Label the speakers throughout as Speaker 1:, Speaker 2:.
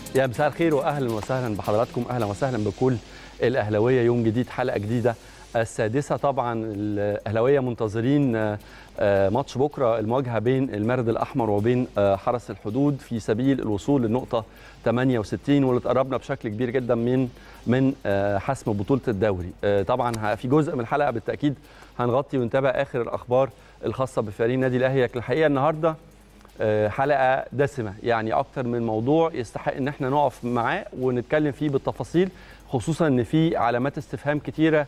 Speaker 1: يا مساء الخير واهلا وسهلا بحضراتكم اهلا وسهلا بكل الاهلاويه يوم جديد حلقه جديده السادسه طبعا الاهلاويه منتظرين ماتش بكره المواجهه بين المارد الاحمر وبين حرس الحدود في سبيل الوصول للنقطه 68 واللي تقربنا بشكل كبير جدا من من حسم بطوله الدوري طبعا في جزء من الحلقه بالتاكيد هنغطي ونتابع اخر الاخبار الخاصه بفريق النادي الاهلي لكن الحقيقه النهارده حلقه دسمه يعني اكتر من موضوع يستحق ان احنا نقف معاه ونتكلم فيه بالتفاصيل خصوصا ان في علامات استفهام كتيره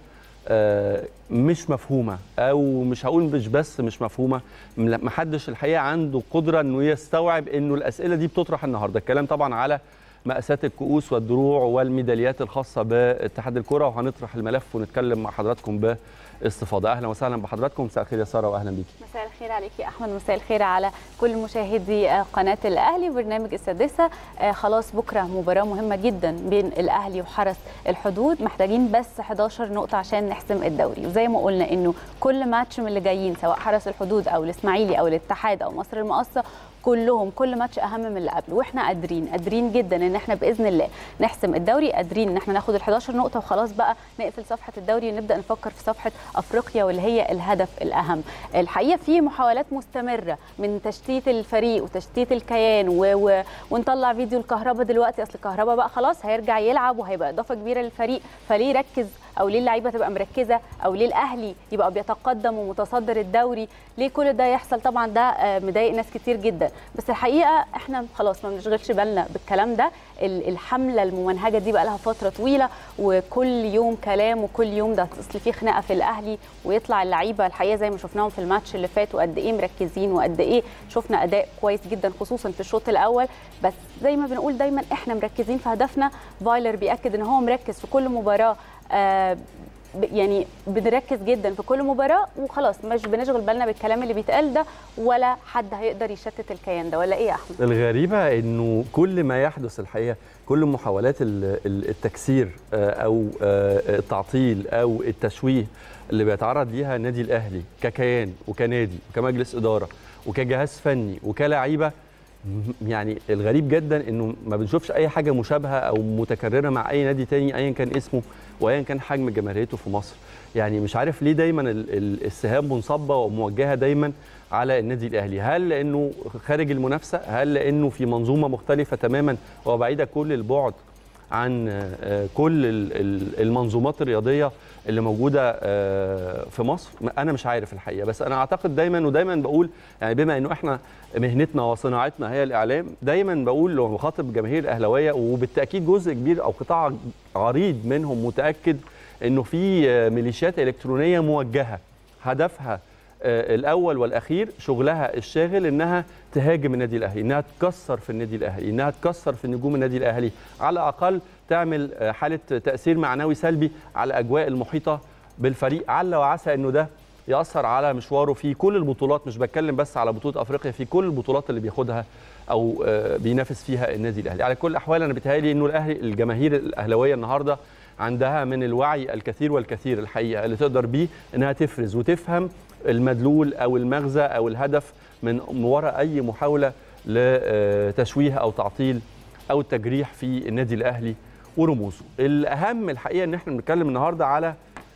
Speaker 1: مش مفهومه او مش هقول مش بس مش مفهومه محدش الحقيقه عنده قدره انه يستوعب انه الاسئله دي بتطرح النهارده الكلام طبعا على مقاسات الكؤوس والدروع والميداليات الخاصه باتحاد الكره وهنطرح الملف ونتكلم مع حضراتكم باستفاضه اهلا وسهلا بحضراتكم مساء الخير يا ساره واهلا بيكي
Speaker 2: مساء الخير عليك يا احمد مساء الخير على كل مشاهدي قناه الاهلي برنامج السادسه خلاص بكره مباراه مهمه جدا بين الاهلي وحرس الحدود محتاجين بس 11 نقطه عشان نحسم الدوري وزي ما قلنا انه كل ماتش من اللي جايين سواء حرس الحدود او الاسماعيلي او الاتحاد او مصر المقاصه كلهم كل ماتش اهم من اللي قبله واحنا قادرين قادرين جدا ان احنا باذن الله نحسم الدوري قادرين ان احنا ناخد ال 11 نقطه وخلاص بقى نقفل صفحه الدوري ونبدا نفكر في صفحه افريقيا واللي هي الهدف الاهم الحقيقه في محاولات مستمره من تشتيت الفريق وتشتيت الكيان و... و... ونطلع فيديو الكهرباء دلوقتي اصل الكهرباء بقى خلاص هيرجع يلعب وهيبقى اضافه كبيره للفريق فليه يركز او ليه اللعيبه تبقى مركزه او ليه الاهلي يبقى بيتقدم ومتصدر الدوري ليه كل ده يحصل طبعا ده مضايق ناس كتير جدا بس الحقيقه احنا خلاص ما بنشغلش بالنا بالكلام ده الحمله الممنهجه دي بقى لها فتره طويله وكل يوم كلام وكل يوم ده اصل في خناقه في الاهلي ويطلع اللعيبه الحقيقه زي ما شفناهم في الماتش اللي فات وقد ايه مركزين وقد ايه شفنا اداء كويس جدا خصوصا في الشوط الاول بس زي ما بنقول دايما احنا مركزين في هدفنا فايلر بياكد ان هو مركز في كل مباراه آه يعني بنركز جدا في كل مباراه وخلاص مش بنشغل بالنا بالكلام اللي بيتقال ده ولا حد هيقدر يشتت الكيان ده ولا ايه يا احمد
Speaker 1: الغريبه انه كل ما يحدث الحقيقه كل محاولات التكسير او التعطيل او التشويه اللي بيتعرض ليها النادي الاهلي ككيان وكنادي وكمجلس اداره وكجهاز فني وكلاعيبه يعني الغريب جدا انه ما بنشوفش اي حاجه مشابهه او متكرره مع اي نادي تاني ايا كان اسمه وايا كان حجم جماهيريته في مصر يعني مش عارف ليه دايما السهام منصبه وموجهه دايما على النادي الاهلي هل لانه خارج المنافسه هل لانه في منظومه مختلفه تماما وبعيده كل البعد عن كل المنظومات الرياضيه اللي موجوده في مصر انا مش عارف الحقيقه بس انا اعتقد دايما ودايما بقول يعني بما انه احنا مهنتنا وصناعتنا هي الاعلام دايما بقول لو بخاطب جماهير الاهلاويه وبالتاكيد جزء كبير او قطاع عريض منهم متاكد انه في ميليشيات الكترونيه موجهه هدفها الاول والاخير شغلها الشاغل انها تهاجم النادي الاهلي انها تكسر في النادي الاهلي انها تكسر في نجوم النادي الاهلي على الاقل تعمل حاله تاثير معنوي سلبي على الاجواء المحيطه بالفريق عل وعسى انه ده ياثر على مشواره في كل البطولات مش بتكلم بس على بطوله افريقيا في كل البطولات اللي بياخدها او بينافس فيها النادي الاهلي على كل الاحوال انا بيتهيألي انه الاهلي الجماهير الاهلاويه النهارده عندها من الوعي الكثير والكثير الحقيقه اللي تقدر بيه انها تفرز وتفهم المدلول او المغزى او الهدف من وراء اي محاوله لتشويه او تعطيل او تجريح في النادي الاهلي ورموزه. الاهم الحقيقه ان احنا بنتكلم النهارده على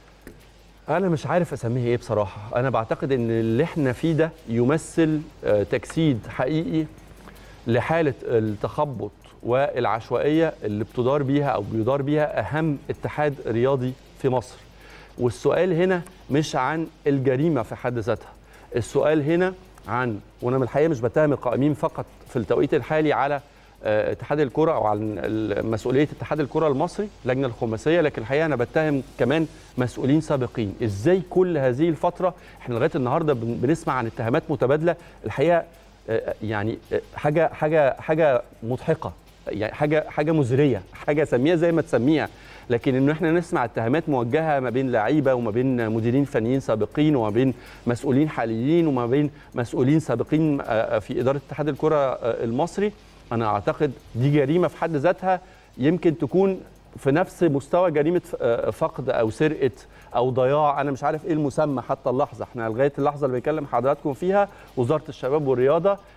Speaker 1: انا مش عارف اسميه ايه بصراحه، انا بعتقد ان اللي احنا فيه ده يمثل تجسيد حقيقي لحاله التخبط والعشوائيه اللي بتدار بيها او بيدار بيها اهم اتحاد رياضي في مصر. والسؤال هنا مش عن الجريمه في حد ذاتها السؤال هنا عن وانا من الحقيقه مش بتهم القائمين فقط في التوقيت الحالي على اتحاد الكره او على مسؤوليه اتحاد الكره المصري اللجنه الخماسيه لكن الحقيقه انا بتهم كمان مسؤولين سابقين ازاي كل هذه الفتره احنا لغايه النهارده بنسمع عن اتهامات متبادله الحقيقه يعني حاجه حاجه حاجه مضحكه يعني حاجه حاجه مزريه حاجه سميها زي ما تسميها لكن انه احنا نسمع اتهامات موجهه ما بين لعيبه وما بين مديرين فنيين سابقين وما بين مسؤولين حاليين وما بين مسؤولين سابقين في اداره اتحاد الكره المصري انا اعتقد دي جريمه في حد ذاتها يمكن تكون في نفس مستوى جريمه فقد او سرقه او ضياع انا مش عارف ايه المسمى حتى اللحظه احنا لغايه اللحظه اللي بنكلم حضراتكم فيها وزاره الشباب والرياضه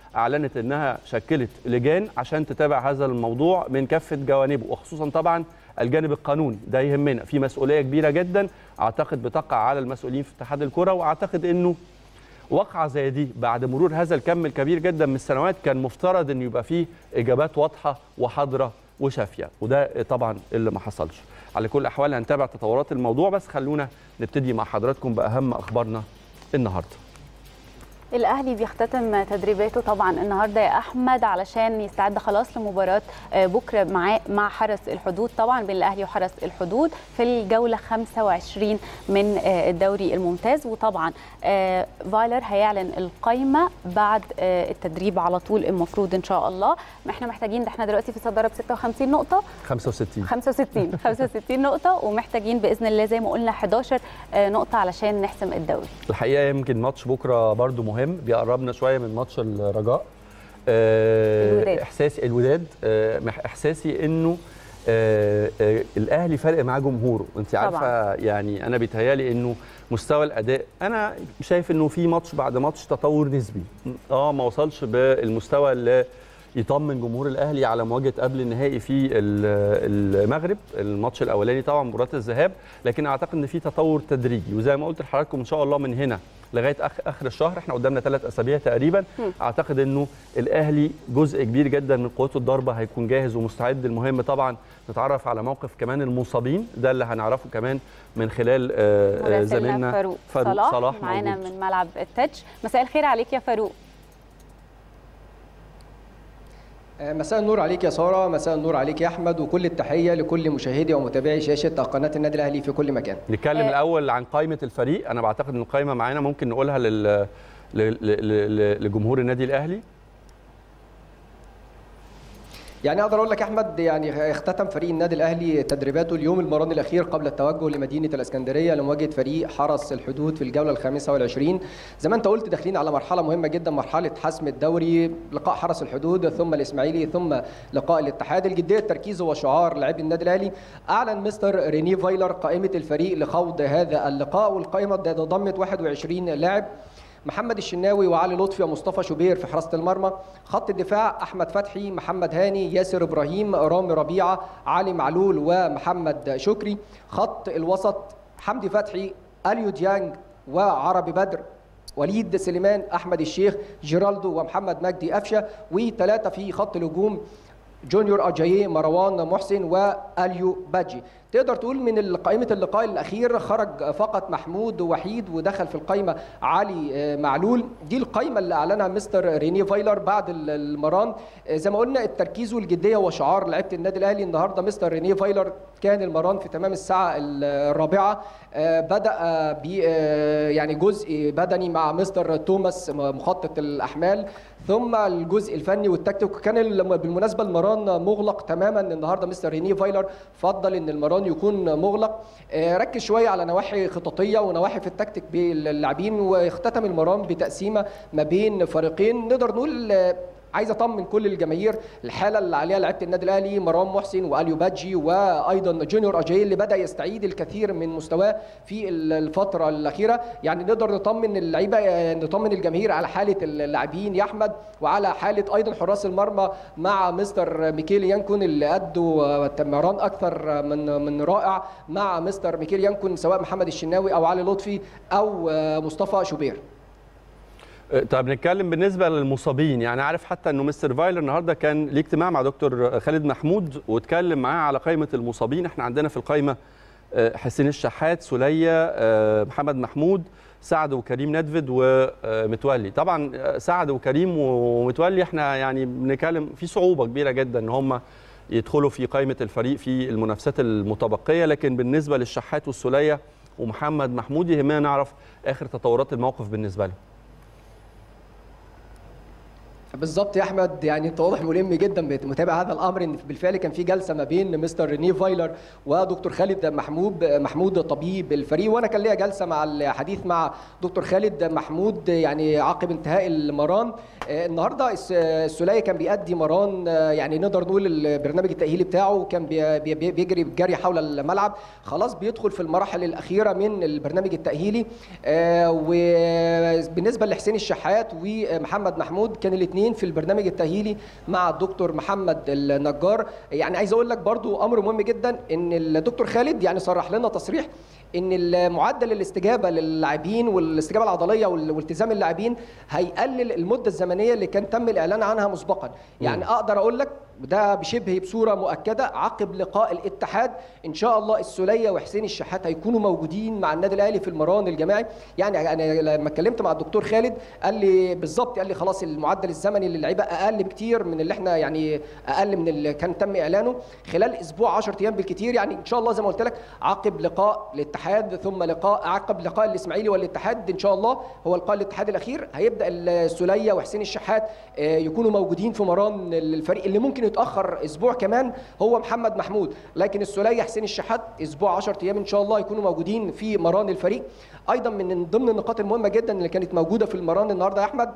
Speaker 1: اعلنت انها شكلت لجان عشان تتابع هذا الموضوع من كافه جوانبه وخصوصا طبعا الجانب القانوني ده يهمنا في مسؤوليه كبيره جدا اعتقد بتقع على المسؤولين في اتحاد الكره واعتقد انه واقعه زي دي بعد مرور هذا الكم الكبير جدا من السنوات كان مفترض ان يبقى فيه اجابات واضحه وحاضره وشافيه وده طبعا اللي ما حصلش على كل الاحوال هنتابع تطورات الموضوع بس خلونا نبتدي مع حضراتكم باهم اخبارنا النهارده
Speaker 2: الاهلي بيختتم تدريباته طبعا النهارده يا احمد علشان يستعد خلاص لمباراه بكره مع مع حرس الحدود طبعا بين الاهلي وحرس الحدود في الجوله 25 من الدوري الممتاز وطبعا فايلر هيعلن القائمه بعد التدريب على طول المفروض ان شاء الله احنا محتاجين ده احنا دلوقتي في صداره ب 56 نقطه
Speaker 1: 65
Speaker 2: 65 65 نقطه ومحتاجين باذن الله زي ما قلنا 11 نقطه علشان نحسم الدوري
Speaker 1: الحقيقه يمكن ماتش بكره برده مهم مهم بيقربنا شويه من ماتش الرجاء
Speaker 2: الوداد.
Speaker 1: احساسي الوداد احساسي انه آه آه الاهلي فرق معاه جمهوره انت عارفه
Speaker 2: طبعاً.
Speaker 1: يعني انا بيتهيالي انه مستوى الاداء انا شايف انه في ماتش بعد ماتش تطور نسبي اه ما وصلش بالمستوى اللي يطمن جمهور الاهلي على مواجهه قبل النهائي في المغرب الماتش الاولاني طبعا مباراه الذهاب لكن اعتقد ان في تطور تدريجي وزي ما قلت لحضراتكم ان شاء الله من هنا لغايه اخر الشهر احنا قدامنا ثلاث اسابيع تقريبا م. اعتقد انه الاهلي جزء كبير جدا من قوته الضربه هيكون جاهز ومستعد المهم طبعا نتعرف على موقف كمان المصابين ده اللي هنعرفه كمان من خلال
Speaker 2: مراسلنا
Speaker 1: زميلنا
Speaker 2: فاروق,
Speaker 1: فاروق
Speaker 2: صلاح,
Speaker 1: صلاح
Speaker 2: معانا
Speaker 1: موجود.
Speaker 2: من ملعب التتش مساء الخير عليك يا فاروق
Speaker 3: مساء النور عليك يا ساره مساء النور عليك يا احمد وكل التحيه لكل مشاهدي ومتابعي شاشه قناه النادي الاهلي في كل مكان
Speaker 1: نتكلم
Speaker 2: آه.
Speaker 1: الاول عن قائمه الفريق انا بعتقد ان القائمه معانا ممكن نقولها لل ل- ل- ل- لجمهور النادي الاهلي
Speaker 3: يعني اقدر اقول لك يا احمد يعني اختتم فريق النادي الاهلي تدريباته اليوم المران الاخير قبل التوجه لمدينه الاسكندريه لمواجهه فريق حرس الحدود في الجوله الخامسه والعشرين زي ما انت قلت داخلين على مرحله مهمه جدا مرحله حسم الدوري لقاء حرس الحدود ثم الاسماعيلي ثم لقاء الاتحاد الجديه التركيز هو شعار لاعبي النادي الاهلي اعلن مستر ريني فايلر قائمه الفريق لخوض هذا اللقاء والقائمه ضمت 21 لاعب محمد الشناوي وعلي لطفي ومصطفى شوبير في حراسه المرمى خط الدفاع احمد فتحي محمد هاني ياسر ابراهيم رامي ربيعه علي معلول ومحمد شكري خط الوسط حمدي فتحي اليو ديانج وعربي بدر وليد سليمان احمد الشيخ جيرالدو ومحمد مجدي قفشه وثلاثه في خط الهجوم جونيور اجاييه مروان محسن واليو باجي تقدر تقول من قائمة اللقاء الأخير خرج فقط محمود وحيد ودخل في القائمة علي معلول دي القائمة اللي أعلنها مستر ريني فايلر بعد المران زي ما قلنا التركيز والجدية هو شعار لعيبة النادي الأهلي النهاردة مستر ريني فايلر كان المران في تمام الساعة الرابعة بدأ ب يعني جزء بدني مع مستر توماس مخطط الأحمال ثم الجزء الفني والتكتيك كان بالمناسبة المران مغلق تماما النهاردة مستر ريني فايلر فضل ان المران يكون مغلق ركز شويه على نواحي خططيه ونواحي في التكتيك باللاعبين واختتم المران بتقسيمه ما بين فريقين نقدر نقول عايز اطمن كل الجماهير الحاله اللي عليها لعيبه النادي الاهلي مروان محسن واليو باجي وايضا جونيور اجاي اللي بدا يستعيد الكثير من مستواه في الفتره الاخيره يعني نقدر نطمن اللعيبه نطمن الجماهير على حاله اللاعبين يا احمد وعلى حاله ايضا حراس المرمى مع مستر ميكيل يانكون اللي ادوا مران اكثر من من رائع مع مستر ميكيل يانكون سواء محمد الشناوي او علي لطفي او مصطفى شوبير
Speaker 1: طب نتكلم بالنسبه للمصابين يعني عارف حتى انه مستر فايلر النهارده كان ليه اجتماع مع دكتور خالد محمود واتكلم معاه على قائمه المصابين احنا عندنا في القائمه حسين الشحات سوليه محمد محمود سعد وكريم ندفد ومتولي طبعا سعد وكريم ومتولي احنا يعني بنتكلم في صعوبه كبيره جدا ان هم يدخلوا في قائمه الفريق في المنافسات المتبقيه لكن بالنسبه للشحات والسوليه ومحمد محمود يهمنا نعرف اخر تطورات الموقف بالنسبه لهم
Speaker 3: بالظبط يا احمد يعني انت واضح ملم جدا متابع هذا الامر ان بالفعل كان في جلسه ما بين مستر ريني فايلر ودكتور خالد محمود محمود طبيب الفريق وانا كان ليا جلسه مع الحديث مع دكتور خالد محمود يعني عقب انتهاء المران النهارده السوليه كان بيأدي مران يعني نقدر نقول البرنامج التاهيلي بتاعه كان بيجري جري حول الملعب خلاص بيدخل في المراحل الاخيره من البرنامج التاهيلي وبالنسبه لحسين الشحات ومحمد محمود كان الاثنين الاثنين في البرنامج التاهيلي مع الدكتور محمد النجار يعني عايز اقول لك برضو امر مهم جدا ان الدكتور خالد يعني صرح لنا تصريح ان معدل الاستجابه للاعبين والاستجابه العضليه والتزام اللاعبين هيقلل المده الزمنيه اللي كان تم الاعلان عنها مسبقا يعني اقدر اقول لك ده بشبه بصوره مؤكده عقب لقاء الاتحاد ان شاء الله السوليه وحسين الشحات هيكونوا موجودين مع النادي الاهلي في المران الجماعي يعني انا لما اتكلمت مع الدكتور خالد قال لي بالظبط قال لي خلاص المعدل الزمني للعيبه اقل بكتير من اللي احنا يعني اقل من اللي كان تم اعلانه خلال اسبوع 10 ايام بالكتير يعني ان شاء الله زي ما قلت لك عقب لقاء الاتحاد ثم لقاء عقب لقاء الاسماعيلي والاتحاد ان شاء الله هو لقاء الاتحاد الاخير هيبدا السوليه وحسين الشحات يكونوا موجودين في مران الفريق اللي ممكن يتاخر اسبوع كمان هو محمد محمود لكن السوليه حسين الشحات اسبوع 10 ايام ان شاء الله يكونوا موجودين في مران الفريق ايضا من ضمن النقاط المهمه جدا اللي كانت موجوده في المران النهارده يا احمد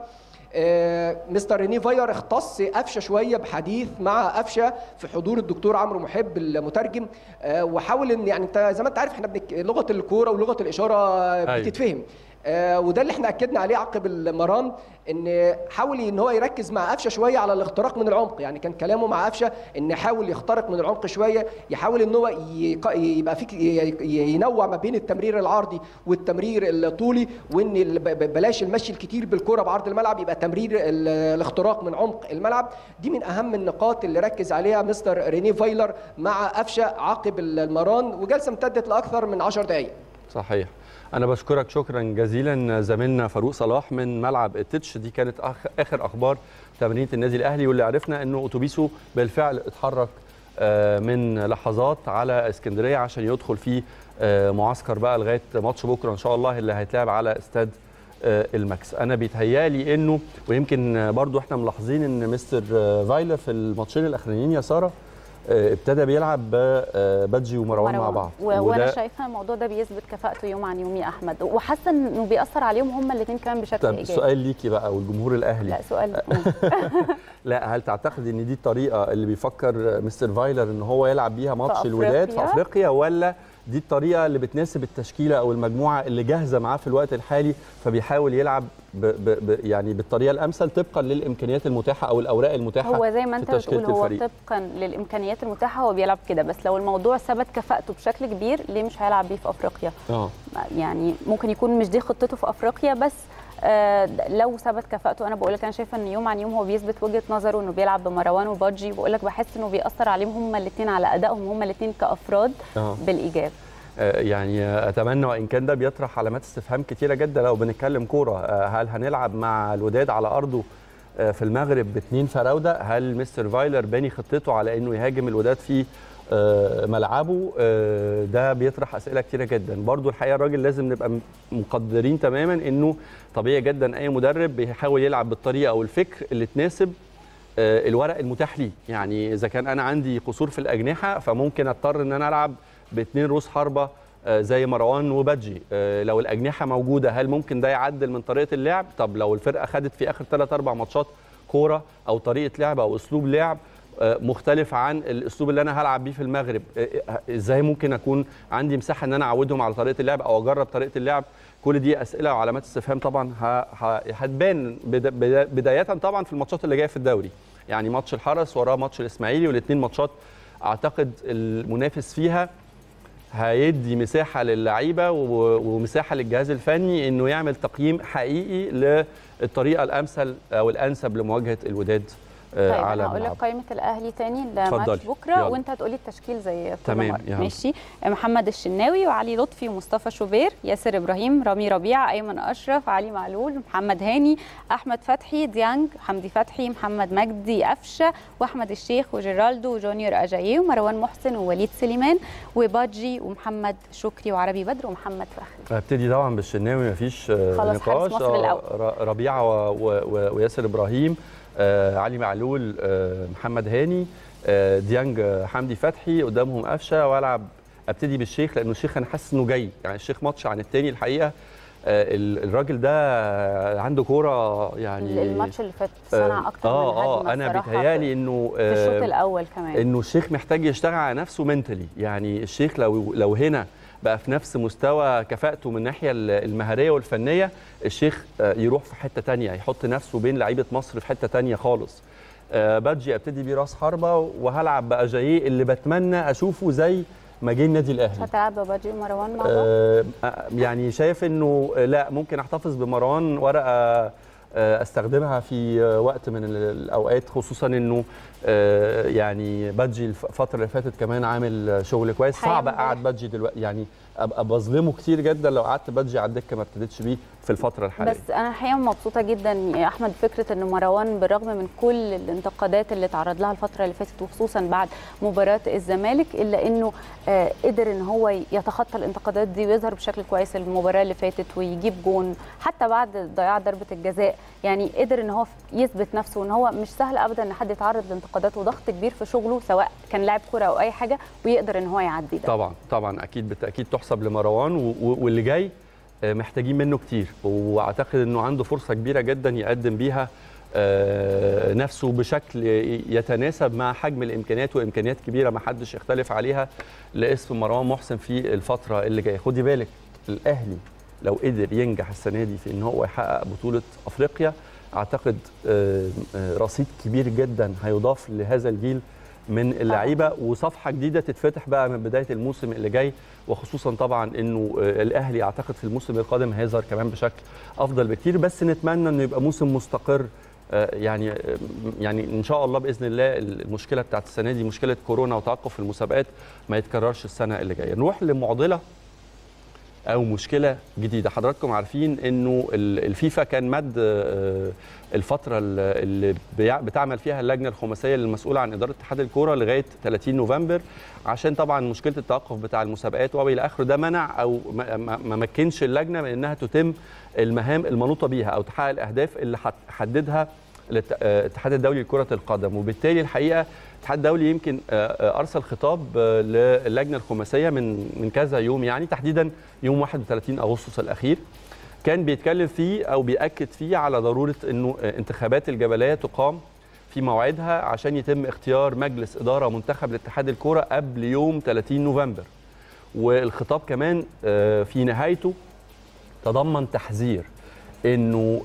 Speaker 3: آه مستر ريني فاير اختص قفشه شويه بحديث مع قفشه في حضور الدكتور عمرو محب المترجم آه وحاول ان يعني انت زي ما انت عارف احنا بنك... لغه الكوره ولغه الاشاره بتتفهم آه وده اللي احنا اكدنا عليه عقب المران ان حاول ان هو يركز مع قفشه شويه على الاختراق من العمق يعني كان كلامه مع قفشه ان يحاول يخترق من العمق شويه يحاول ان هو يبقى فيك ينوع ما بين التمرير العرضي والتمرير الطولي وان بلاش المشي الكتير بالكره بعرض الملعب يبقى تمرير الاختراق من عمق الملعب دي من اهم النقاط اللي ركز عليها مستر ريني فايلر مع قفشه عقب المران وجلسه امتدت لاكثر من 10 دقائق
Speaker 1: صحيح انا بشكرك شكرا جزيلا زميلنا فاروق صلاح من ملعب التتش دي كانت اخر اخبار تمرينه النادي الاهلي واللي عرفنا انه اتوبيسه بالفعل اتحرك من لحظات على اسكندريه عشان يدخل في معسكر بقى لغايه ماتش بكره ان شاء الله اللي هيتلعب على استاد الماكس انا بيتهيالي انه ويمكن برضو احنا ملاحظين ان مستر فايلر في الماتشين الاخرانيين يا ساره ابتدى بيلعب بادجي ومروان مع بعض
Speaker 2: وانا شايفه الموضوع ده بيثبت كفاءته يوم عن يوم يا احمد وحاسه انه بيأثر عليهم هما الاثنين كمان بشكل
Speaker 1: طب
Speaker 2: ايجابي
Speaker 1: سؤال ليكي بقى والجمهور الاهلي
Speaker 2: لا سؤال
Speaker 1: لا هل تعتقد ان دي الطريقه اللي بيفكر مستر فايلر ان هو يلعب بيها ماتش
Speaker 2: في
Speaker 1: الوداد في
Speaker 2: أفريقيا؟
Speaker 1: افريقيا ولا دي الطريقه اللي بتناسب التشكيله او المجموعه اللي جاهزه معاه في الوقت الحالي فبيحاول يلعب ب ب ب يعني بالطريقه الامثل طبقا للامكانيات المتاحه او الاوراق المتاحه
Speaker 2: هو زي ما انت
Speaker 1: في تشكيلة
Speaker 2: بتقول هو
Speaker 1: الفريق.
Speaker 2: طبقا للامكانيات المتاحه هو بيلعب كده بس لو الموضوع ثبت كفاءته بشكل كبير ليه مش هيلعب بيه في افريقيا
Speaker 1: اه
Speaker 2: يعني ممكن يكون مش دي خطته في افريقيا بس آه لو ثبت كفاءته انا بقول لك انا شايفه ان يوم عن يوم هو بيثبت وجهه نظره انه بيلعب بمروان وبادجي بقول لك بحس انه بيأثر عليهم هما الاثنين على ادائهم هما الاثنين كافراد
Speaker 1: اه
Speaker 2: بالايجاب
Speaker 1: آه، يعني اتمنى وان كان ده بيطرح علامات استفهام كتيره جدا لو بنتكلم كوره آه، هل هنلعب مع الوداد على ارضه آه، في المغرب باثنين فراوده هل مستر فايلر باني خطته على انه يهاجم الوداد في آه، ملعبه آه، ده بيطرح اسئله كتيره جدا برضو الحقيقه الراجل لازم نبقى م- مقدرين تماما انه طبيعي جدا اي مدرب بيحاول يلعب بالطريقه او الفكر اللي تناسب آه، الورق المتاح لي يعني اذا كان انا عندي قصور في الاجنحه فممكن اضطر ان انا العب باثنين روس حربه آه، زي مروان وبادجي آه، لو الاجنحه موجوده هل ممكن ده يعدل من طريقه اللعب طب لو الفرقه خدت في اخر 3 4 ماتشات كوره او طريقه لعب او اسلوب لعب آه، مختلف عن الاسلوب اللي انا هلعب بيه في المغرب آه، آه، ازاي ممكن اكون عندي مساحه ان انا اعودهم على طريقه اللعب او اجرب طريقه اللعب كل دي اسئله وعلامات استفهام طبعا ه- ه- هتبان بدا- بدا- بدايه طبعا في الماتشات اللي جايه في الدوري يعني ماتش الحرس وراه ماتش الاسماعيلي والاثنين ماتشات اعتقد المنافس فيها هيدي مساحه للعيبه و- ومساحه للجهاز الفني انه يعمل تقييم حقيقي للطريقه الامثل او الانسب لمواجهه الوداد آه،
Speaker 2: طيب
Speaker 1: على
Speaker 2: انا هقول لك
Speaker 1: ملعبه.
Speaker 2: قائمه الاهلي تاني لماتش
Speaker 1: اتفضلي،
Speaker 2: بكره
Speaker 1: يلا.
Speaker 2: وانت هتقولي التشكيل زي كل
Speaker 1: تمام،
Speaker 2: مرة.
Speaker 1: يلا.
Speaker 2: ماشي محمد الشناوي وعلي لطفي ومصطفى شوبير ياسر ابراهيم رامي ربيعه ايمن اشرف علي معلول محمد هاني احمد فتحي ديانج حمدي فتحي محمد مجدي قفشه واحمد الشيخ وجيرالدو وجونيور اجاييه ومروان محسن ووليد سليمان وبادجي ومحمد شكري وعربي بدر ومحمد فخري
Speaker 1: هبتدي طبعا بالشناوي مفيش آه،
Speaker 2: خلاص، حارس
Speaker 1: نقاش
Speaker 2: مصر
Speaker 1: آه،
Speaker 2: الأول.
Speaker 1: ر- ربيعه و- و- و- وياسر ابراهيم آه، علي معلول آه، محمد هاني آه، ديانج آه، حمدي فتحي قدامهم قفشه والعب ابتدي بالشيخ لانه الشيخ انا حاسس انه جاي يعني الشيخ ماتش عن التاني الحقيقه آه، ال- الراجل ده عنده كوره يعني
Speaker 2: الماتش اللي فات صنع اكتر من
Speaker 1: اه
Speaker 2: هجمه
Speaker 1: اه انا
Speaker 2: بصراحة
Speaker 1: بيتهيالي انه
Speaker 2: في الشوط
Speaker 1: آه،
Speaker 2: الاول كمان
Speaker 1: انه الشيخ محتاج يشتغل على نفسه منتلي يعني الشيخ لو لو هنا بقى في نفس مستوى كفاءته من الناحيه المهاريه والفنيه الشيخ يروح في حته تانية يحط نفسه بين لعيبه مصر في حته تانية خالص بادجي ابتدي بيه راس حربه وهلعب بقى جايه اللي بتمنى اشوفه زي ما جه النادي الاهلي
Speaker 2: مش هتلعب ببادجي ومروان مع بعض؟
Speaker 1: آه يعني شايف انه لا ممكن احتفظ بمروان ورقه استخدمها في وقت من الاوقات خصوصا انه يعني بادجي الفتره اللي فاتت كمان عامل شغل كويس صعب اقعد بادجي دلوقتي يعني ابقى بظلمه كتير جدا لو قعدت بادجي على الدكه ما ابتديتش بيه في الفتره الحاليه
Speaker 2: بس انا الحقيقه مبسوطه جدا يا احمد فكره ان مروان بالرغم من كل الانتقادات اللي تعرض لها الفتره اللي فاتت وخصوصا بعد مباراه الزمالك الا انه آه قدر ان هو يتخطى الانتقادات دي ويظهر بشكل كويس المباراه اللي فاتت ويجيب جون حتى بعد ضياع ضربه الجزاء يعني قدر ان هو يثبت نفسه وان هو مش سهل ابدا ان حد يتعرض لانتقادات وضغط كبير في شغله سواء كان لاعب كره او اي حاجه ويقدر ان هو يعدي ده
Speaker 1: طبعا طبعا اكيد بالتاكيد تحسب لمروان واللي جاي محتاجين منه كتير واعتقد انه عنده فرصه كبيره جدا يقدم بيها نفسه بشكل يتناسب مع حجم الامكانيات وامكانيات كبيره ما حدش يختلف عليها لاسم مروان محسن في الفتره اللي جايه خدي بالك الاهلي لو قدر ينجح السنه دي في ان هو يحقق بطوله افريقيا اعتقد رصيد كبير جدا هيضاف لهذا الجيل من اللعيبه وصفحه جديده تتفتح بقى من بدايه الموسم اللي جاي وخصوصا طبعا انه الاهلي اعتقد في الموسم القادم هيظهر كمان بشكل افضل بكتير بس نتمنى انه يبقى موسم مستقر يعني يعني ان شاء الله باذن الله المشكله بتاعت السنه دي مشكله كورونا وتوقف المسابقات ما يتكررش السنه اللي جايه نروح لمعضله او مشكله جديده حضراتكم عارفين انه الفيفا كان مد الفتره اللي بتعمل فيها اللجنه الخماسيه المسؤوله عن اداره اتحاد الكوره لغايه 30 نوفمبر عشان طبعا مشكله التوقف بتاع المسابقات والى اخره ده منع او ما مكنش اللجنه من انها تتم المهام المنوطه بيها او تحقق الاهداف اللي حددها الاتحاد الدولي لكره القدم وبالتالي الحقيقه الاتحاد الدولي يمكن ارسل خطاب للجنه الخماسيه من من كذا يوم يعني تحديدا يوم 31 اغسطس الاخير كان بيتكلم فيه او بياكد فيه على ضروره انه انتخابات الجبليه تقام في موعدها عشان يتم اختيار مجلس اداره منتخب لاتحاد الكوره قبل يوم 30 نوفمبر والخطاب كمان في نهايته تضمن تحذير انه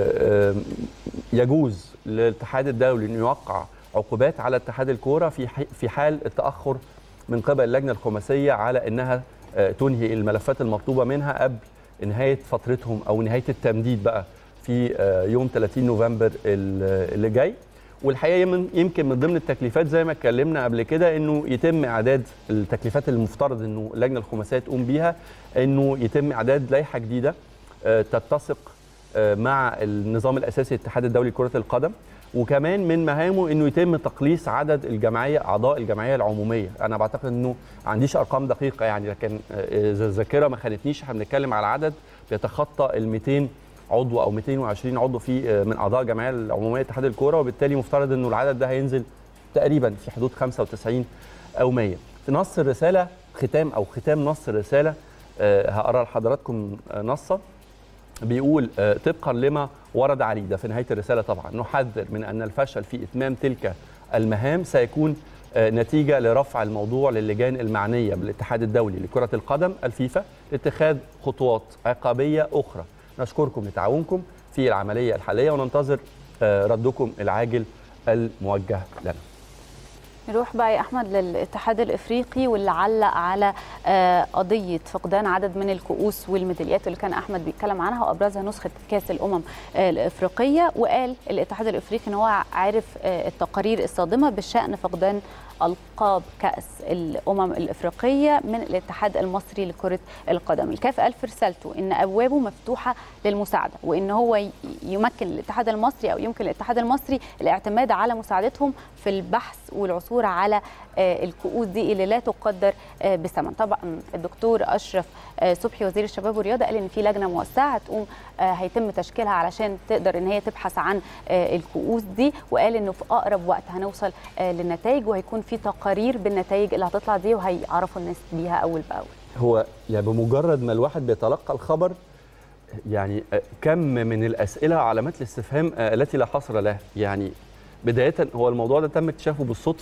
Speaker 1: يجوز للاتحاد الدولي انه يوقع عقوبات على اتحاد الكوره في في حال التاخر من قبل اللجنه الخماسيه على انها تنهي الملفات المطلوبه منها قبل نهايه فترتهم او نهايه التمديد بقى في يوم 30 نوفمبر اللي جاي والحقيقه يمكن من ضمن التكليفات زي ما اتكلمنا قبل كده انه يتم اعداد التكليفات المفترض انه اللجنه الخماسيه تقوم بيها انه يتم اعداد لائحه جديده تتسق مع النظام الاساسي للاتحاد الدولي لكره القدم وكمان من مهامه انه يتم تقليص عدد الجمعيه اعضاء الجمعيه العموميه انا بعتقد انه ما عنديش ارقام دقيقه يعني لكن اذا الذاكره ما خانتنيش احنا بنتكلم على عدد بيتخطى ال 200 عضو او 220 عضو في من اعضاء الجمعيه العموميه اتحاد الكوره وبالتالي مفترض انه العدد ده هينزل تقريبا في حدود 95 او 100 في نص الرساله ختام او ختام نص الرساله هقرا لحضراتكم نصا بيقول طبقا لما ورد عليه ده في نهايه الرساله طبعا نحذر من ان الفشل في اتمام تلك المهام سيكون نتيجه لرفع الموضوع للجان المعنيه بالاتحاد الدولي لكره القدم الفيفا لاتخاذ خطوات عقابيه اخرى نشكركم لتعاونكم في العمليه الحاليه وننتظر ردكم العاجل الموجه لنا
Speaker 2: نروح بقى يا احمد للاتحاد الافريقي واللي علق على قضيه فقدان عدد من الكؤوس والميداليات اللي كان احمد بيتكلم عنها وابرزها نسخه كاس الامم الافريقيه وقال الاتحاد الافريقي ان هو عارف التقارير الصادمه بشان فقدان القاب كاس الامم الافريقيه من الاتحاد المصري لكره القدم الكاف قال في رسالته ان ابوابه مفتوحه للمساعده وان هو يمكن الاتحاد المصري او يمكن الاتحاد المصري الاعتماد على مساعدتهم في البحث والعثور على الكؤوس دي اللي لا تقدر بثمن طبعا الدكتور اشرف صبحي وزير الشباب والرياضه قال ان في لجنه موسعه هتقوم هيتم تشكيلها علشان تقدر ان هي تبحث عن الكؤوس دي وقال انه في اقرب وقت هنوصل للنتائج وهيكون في تقارير بالنتائج اللي هتطلع دي وهيعرفوا الناس بيها اول باول
Speaker 1: هو يعني بمجرد ما الواحد بيتلقى الخبر يعني كم من الاسئله علامات الاستفهام التي لا حصر لها يعني بدايه هو الموضوع ده تم اكتشافه بالصدفه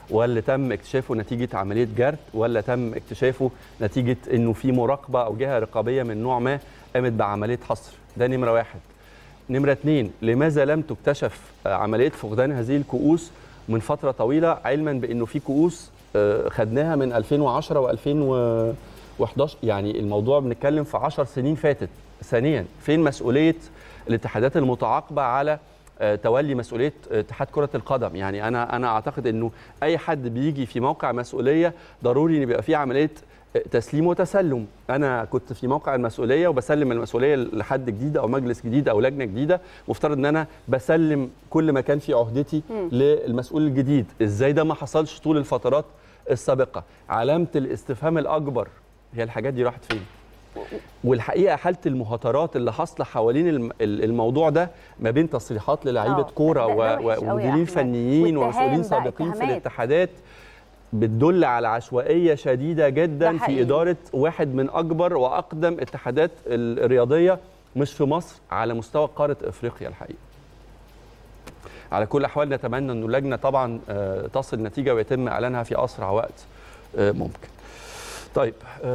Speaker 1: ولا تم اكتشافه نتيجه عمليه جرد ولا تم اكتشافه نتيجه انه في مراقبه او جهه رقابيه من نوع ما قامت بعمليه حصر ده نمره واحد نمره اثنين لماذا لم تكتشف عمليه فقدان هذه الكؤوس من فتره طويله علما بانه في كؤوس خدناها من 2010 و2011 يعني الموضوع بنتكلم في 10 سنين فاتت ثانيا فين مسؤوليه الاتحادات المتعاقبه على تولي مسؤوليه اتحاد كره القدم يعني انا انا اعتقد انه اي حد بيجي في موقع مسؤوليه ضروري ان يبقى فيه عمليه تسليم وتسلم انا كنت في موقع المسؤوليه وبسلم المسؤوليه لحد جديد او مجلس جديد او لجنه جديده مفترض ان انا بسلم كل ما كان في عهدتي للمسؤول الجديد ازاي ده ما حصلش طول الفترات السابقه علامه الاستفهام الاكبر هي الحاجات دي راحت فين والحقيقه حاله المهاترات اللي حاصله حوالين الموضوع ده ما بين تصريحات للاعيبه كوره ومديرين فنيين ومسؤولين سابقين في الاتحادات بتدل على عشوائيه شديده جدا في اداره واحد من اكبر واقدم اتحادات الرياضيه مش في مصر على مستوى قاره افريقيا الحقيقه. على كل الاحوال نتمنى انه اللجنه طبعا تصل نتيجه ويتم اعلانها في اسرع وقت ممكن. طيب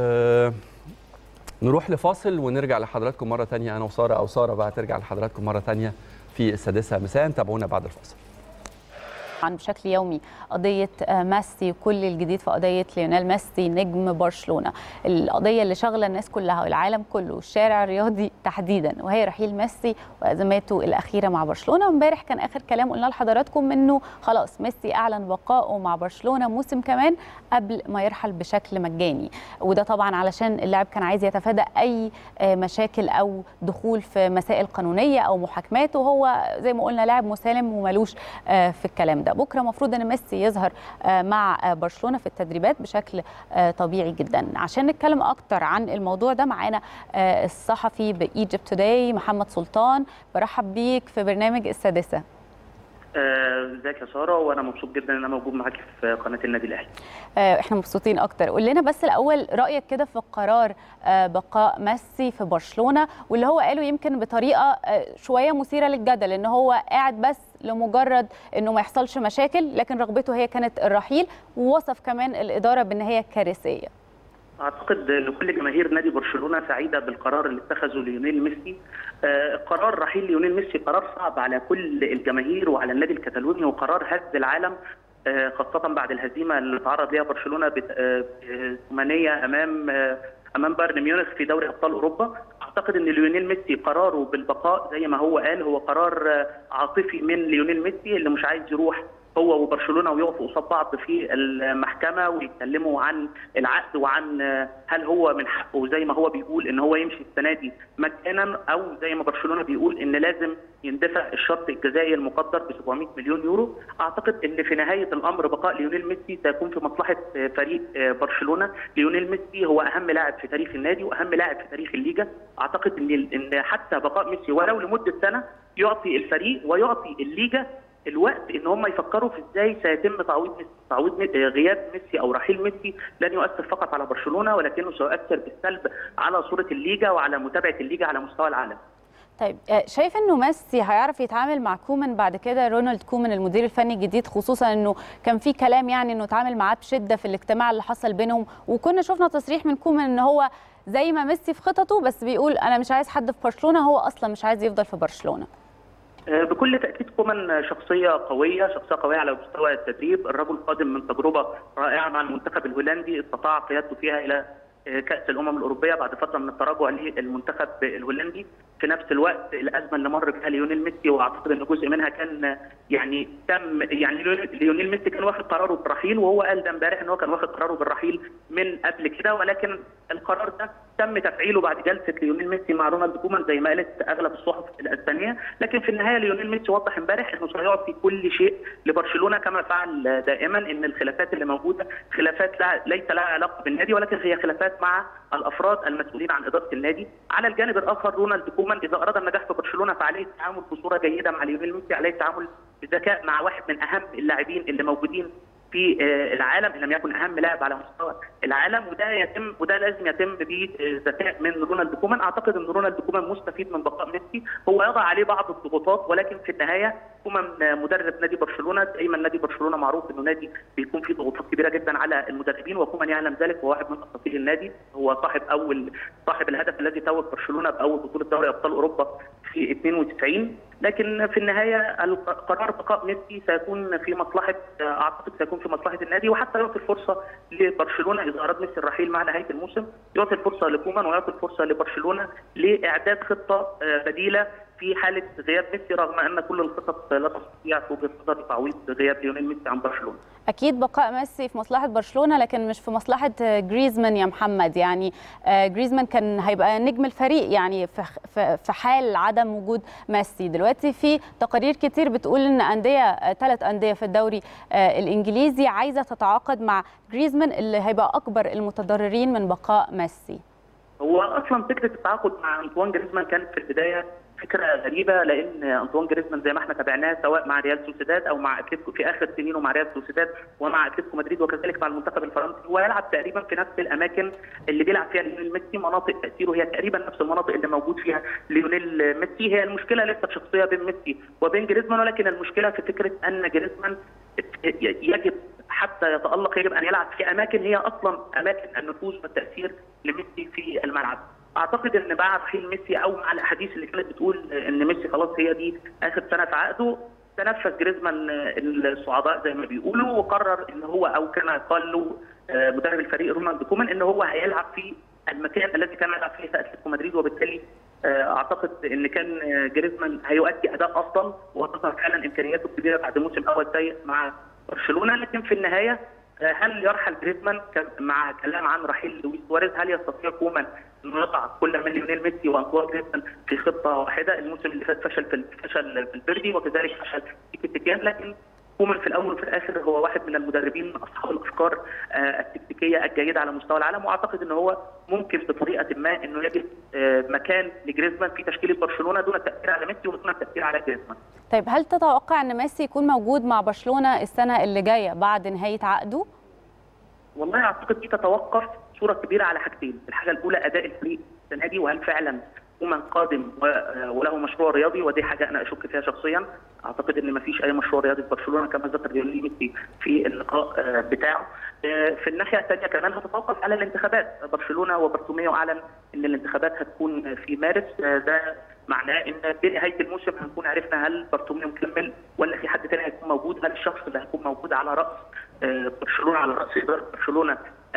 Speaker 1: نروح لفاصل ونرجع لحضراتكم مره ثانيه انا وساره او ساره بقى ترجع لحضراتكم مره ثانيه في السادسه مساء تابعونا بعد الفاصل.
Speaker 2: طبعا بشكل يومي قضيه ميسي وكل الجديد في قضيه ليونيل ميسي نجم برشلونه القضيه اللي شاغله الناس كلها والعالم كله والشارع الرياضي تحديدا وهي رحيل ميسي وازماته الاخيره مع برشلونه امبارح كان اخر كلام قلنا لحضراتكم انه خلاص ميسي اعلن بقائه مع برشلونه موسم كمان قبل ما يرحل بشكل مجاني وده طبعا علشان اللاعب كان عايز يتفادى اي مشاكل او دخول في مسائل قانونيه او محاكمات وهو زي ما قلنا لاعب مسالم وملوش في الكلام ده بكره المفروض ان ميسي يظهر مع برشلونه في التدريبات بشكل طبيعي جدا عشان نتكلم اكتر عن الموضوع ده معانا الصحفي بايجيبت توداي محمد سلطان برحب بيك في برنامج السادسه
Speaker 4: ازيك يا ساره وانا مبسوط جدا ان انا موجود معاك في قناه النادي الاهلي
Speaker 2: احنا مبسوطين اكتر قول لنا بس الاول رايك كده في قرار بقاء ميسي في برشلونه واللي هو قاله يمكن بطريقه شويه مثيره للجدل ان هو قاعد بس لمجرد انه ما يحصلش مشاكل لكن رغبته هي كانت الرحيل ووصف كمان الاداره بان هي كارثيه
Speaker 4: اعتقد ان كل جماهير نادي برشلونه سعيده بالقرار اللي اتخذه ليونيل ميسي آه قرار رحيل ليونيل ميسي قرار صعب على كل الجماهير وعلى النادي الكتالوني وقرار هز العالم آه خاصه بعد الهزيمه اللي تعرض ليها برشلونه بثمانيه امام آه امام بايرن ميونخ في دوري ابطال اوروبا اعتقد ان ليونيل ميسي قراره بالبقاء زي ما هو قال هو قرار عاطفي من ليونيل ميسي اللي مش عايز يروح هو وبرشلونه ويقفوا قصاد بعض في المحكمه ويتكلموا عن العقد وعن هل هو من حقه زي ما هو بيقول ان هو يمشي السنه دي مجانا او زي ما برشلونه بيقول ان لازم يندفع الشرط الجزائي المقدر ب 700 مليون يورو اعتقد ان في نهايه الامر بقاء ليونيل ميسي سيكون في مصلحه فريق برشلونه ليونيل ميسي هو اهم لاعب في تاريخ النادي واهم لاعب في تاريخ الليجا اعتقد ان ان حتى بقاء ميسي ولو لمده سنه يعطي الفريق ويعطي الليجا الوقت ان هم يفكروا في ازاي سيتم تعويض ميسي تعويض غياب ميسي او رحيل ميسي لن يؤثر فقط على برشلونه ولكنه سيؤثر بالسلب على صوره الليجا وعلى متابعه الليجا على مستوى العالم
Speaker 2: طيب شايف انه ميسي هيعرف يتعامل مع كومان بعد كده رونالد كومان المدير الفني الجديد خصوصا انه كان في كلام يعني انه اتعامل معاه بشده في الاجتماع اللي حصل بينهم وكنا شفنا تصريح من كومان ان هو زي ما ميسي في خططه بس بيقول انا مش عايز حد في برشلونه هو اصلا مش عايز يفضل في برشلونه
Speaker 4: بكل تاكيد كومان شخصيه قويه شخصيه قويه على مستوى التدريب الرجل قادم من تجربه رائعه مع المنتخب الهولندي استطاع قيادته فيها الى كاس الامم الاوروبيه بعد فتره من التراجع للمنتخب الهولندي في نفس الوقت الازمه اللي مر بها ليونيل ميسي واعتقد ان جزء منها كان يعني تم يعني ليونيل ميسي كان واخد قراره بالرحيل وهو قال ده امبارح ان هو كان واخد قراره بالرحيل من قبل كده ولكن القرار ده تم تفعيله بعد جلسه ليونيل ميسي مع رونالد كومان زي ما قالت اغلب الصحف الاسبانيه لكن في النهايه ليونيل ميسي وضح امبارح انه سيعطي كل شيء لبرشلونه كما فعل دائما ان الخلافات اللي موجوده خلافات لا ليس لها علاقه بالنادي ولكن هي خلافات مع الافراد المسؤولين عن اداره النادي على الجانب الاخر رونالد كومان اذا اراد النجاح في برشلونه فعليه التعامل بصوره جيده مع ليونيل ميسي عليه التعامل بذكاء مع واحد من اهم اللاعبين اللي موجودين في العالم ان لم يكن اهم لاعب على مستوى العالم وده يتم وده لازم يتم بذكاء من رونالد كومان اعتقد ان رونالد كومان مستفيد من بقاء ميسي هو يضع عليه بعض الضغوطات ولكن في النهايه كومان مدرب نادي برشلونه دايما نادي برشلونه معروف انه نادي بيكون فيه ضغوطات كبيره جدا على المدربين وكومان يعلم ذلك هو واحد من اساطير النادي هو صاحب اول صاحب الهدف الذي توج برشلونه باول بطوله دوري ابطال اوروبا في 92 لكن في النهايه قرار بقاء ميسي سيكون في مصلحه اعتقد سيكون في مصلحه النادي وحتى يعطي الفرصه لبرشلونه اذا اراد ميسي الرحيل مع نهايه الموسم يعطي الفرصه لكومان ويعطي الفرصه لبرشلونه لاعداد خطه بديله في حاله غياب ميسي رغم ان كل الخطط لا تستطيع في وجهه نظري تعويض غياب ليونيل ميسي عن برشلونه.
Speaker 2: اكيد بقاء ميسي في مصلحه برشلونه لكن مش في مصلحه جريزمان يا محمد يعني جريزمان كان هيبقى نجم الفريق يعني في حال عدم وجود ميسي دلوقتي في تقارير كتير بتقول ان انديه ثلاث انديه في الدوري الانجليزي عايزه تتعاقد مع جريزمان اللي هيبقى اكبر المتضررين من بقاء ميسي.
Speaker 4: هو اصلا فكره التعاقد مع انطوان جريزمان كانت في البدايه فكره غريبه لان انطوان جريزمان زي ما احنا تابعناه سواء مع ريال سوسيداد او مع اتلتيكو في اخر سنينه مع ريال سوسيداد ومع اتلتيكو مدريد وكذلك مع المنتخب الفرنسي هو يلعب تقريبا في نفس الاماكن اللي بيلعب فيها ليونيل ميسي مناطق تاثيره هي تقريبا نفس المناطق اللي موجود فيها ليونيل ميسي هي المشكله ليست شخصيه بين ميسي وبين جريزمان ولكن المشكله في فكره ان جريزمان يجب حتى يتالق يجب ان يلعب في اماكن هي اصلا اماكن النفوذ والتاثير لميسي في الملعب. اعتقد ان بعد رحيل ميسي او مع الاحاديث اللي كانت بتقول ان ميسي خلاص هي دي اخر سنه في عقده تنفس جريزمان الصعداء زي ما بيقولوا وقرر ان هو او كما قال له مدرب الفريق رونالد كومان ان هو هيلعب في المكان الذي كان يلعب فيه في اتلتيكو مدريد وبالتالي اعتقد ان كان جريزمان هيؤدي اداء افضل وتظهر فعلا امكانياته الكبيره بعد موسم اول سيء مع برشلونه لكن في النهايه هل يرحل جريزمان مع كلام عن رحيل لويس سواريز هل يستطيع كومان انه يضع كل من ليونيل ميسي وانطوان جريزمان في خطه واحده الموسم اللي فات فشل في فشل في البردي وكذلك فشل في كيتيكان لكن كومان في الاول وفي الاخر هو واحد من المدربين اصحاب الافكار التكتيكيه الجيده على مستوى العالم واعتقد ان هو ممكن بطريقه ما انه يجد مكان لجريزمان في تشكيله برشلونه دون التاثير على ميسي ودون التاثير على جريزمان.
Speaker 2: طيب هل تتوقع ان ميسي يكون موجود مع برشلونه السنه اللي جايه بعد نهايه عقده؟
Speaker 4: والله اعتقد دي تتوقف صوره كبيره على حاجتين، الحاجه الاولى اداء الفريق السنه دي وهل فعلا كومان قادم وله مشروع رياضي ودي حاجه انا اشك فيها شخصيا اعتقد ان ما فيش اي مشروع رياضي في برشلونه كما ذكر ليونيل ميسي في اللقاء بتاعه في الناحيه الثانيه كمان هتتوقف على الانتخابات برشلونه وبرتوميو اعلن ان الانتخابات هتكون في مارس ده معناه ان بنهايه الموسم هنكون عرفنا هل برتوميو مكمل ولا في حد ثاني هيكون موجود هل الشخص اللي هيكون موجود على راس برشلونه على راس اداره برشلونه